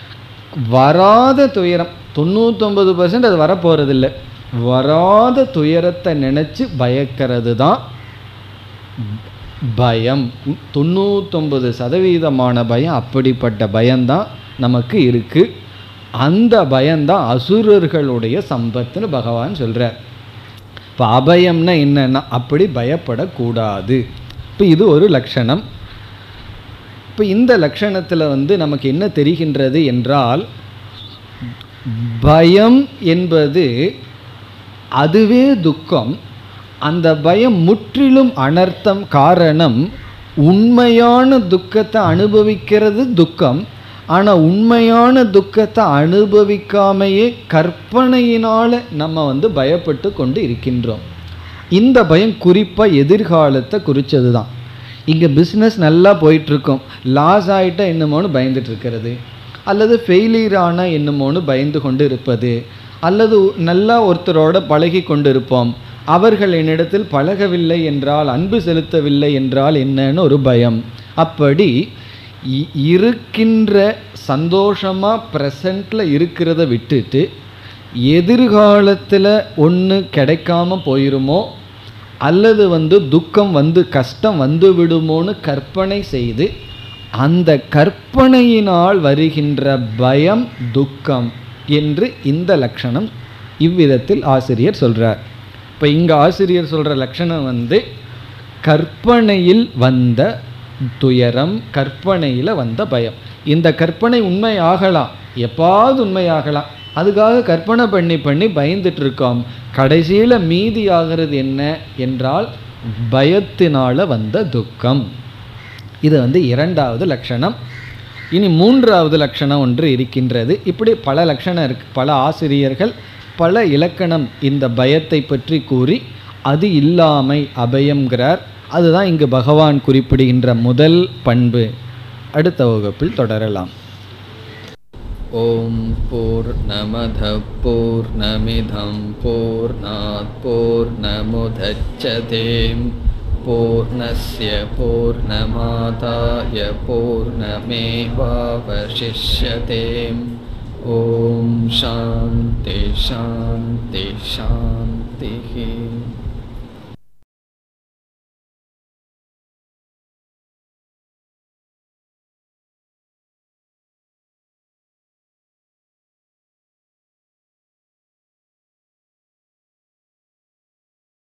A: வராத துயரம் தொண்ணூத்தொம்பது பர்சன்ட் அது வரப்போகிறதில்ல வராத துயரத்தை நினச்சி பயக்கிறது தான் பயம் தொண்ணூத்தொம்பது சதவீதமான பயம் அப்படிப்பட்ட பயம்தான் நமக்கு இருக்குது அந்த பயம்தான் அசுரர்களுடைய சம்பத்துன்னு பகவான் சொல்கிறார் இப்போ அபயம்னா என்னன்னா அப்படி பயப்படக்கூடாது இப்போ இது ஒரு லட்சணம் இப்போ இந்த லட்சணத்தில் வந்து நமக்கு என்ன தெரிகின்றது என்றால் பயம் என்பது அதுவே துக்கம் அந்த பயம் முற்றிலும் அனர்த்தம் காரணம் உண்மையான துக்கத்தை அனுபவிக்கிறது துக்கம் ஆனால் உண்மையான துக்கத்தை அனுபவிக்காமையே கற்பனையினால் நம்ம வந்து பயப்பட்டு கொண்டு இருக்கின்றோம் இந்த பயம் குறிப்பாக எதிர்காலத்தை குறித்தது தான் இங்கே பிஸ்னஸ் நல்லா போயிட்டுருக்கோம் லாஸ் ஆகிட்டா என்னமோன்னு பயந்துட்டு இருக்கிறது அல்லது ஃபெயிலியர் ஆனால் என்னமோன்னு பயந்து கொண்டு இருப்பது அல்லது நல்லா ஒருத்தரோட பழகி கொண்டு இருப்போம் அவர்கள் என்னிடத்தில் பழகவில்லை என்றால் அன்பு செலுத்தவில்லை என்றால் என்னன்னு ஒரு பயம் அப்படி இ- இருக்கின்ற சந்தோஷமாக ப்ரெசண்ட்டில் இருக்கிறத விட்டுட்டு எதிர்காலத்தில் ஒன்று கிடைக்காம போயிருமோ அல்லது வந்து துக்கம் வந்து கஷ்டம் வந்து விடுமோன்னு கற்பனை செய்து அந்த கற்பனையினால் வருகின்ற பயம் துக்கம் என்று இந்த லட்சணம் இவ்விதத்தில் ஆசிரியர் சொல்றார் இப்போ இங்கே ஆசிரியர் சொல்கிற லட்சணம் வந்து கற்பனையில் வந்த துயரம் கற்பனையில் வந்த பயம் இந்த கற்பனை உண்மை ஆகலாம் எப்பாவது உண்மையாகலாம் அதுக்காக கற்பனை பண்ணி பண்ணி பயந்துட்டு இருக்கோம் கடைசியில் மீதி ஆகிறது என்ன என்றால் பயத்தினால வந்த துக்கம் இது வந்து இரண்டாவது லட்சணம் இனி மூன்றாவது லட்சணம் ஒன்று இருக்கின்றது இப்படி பல லட்சணம் இருக்கு பல ஆசிரியர்கள் பல இலக்கணம் இந்த பயத்தை பற்றி கூறி அது இல்லாமை அபயம்ங்கிறார் அதுதான் இங்கு பகவான் குறிப்பிடுகின்ற முதல் பண்பு அடுத்த வகுப்பில் தொடரலாம் ஓம் பூர்ணமத பூர்ணமிதம் பூர்ணாத் பூர்ணமுதச்சதேம் பூர்ணஸ்ய பூர்ணமாதாய பூர்ணமேவாவசிஷ்யதேம் ஓம் சாந்தி சாந்தி சாந்திஹி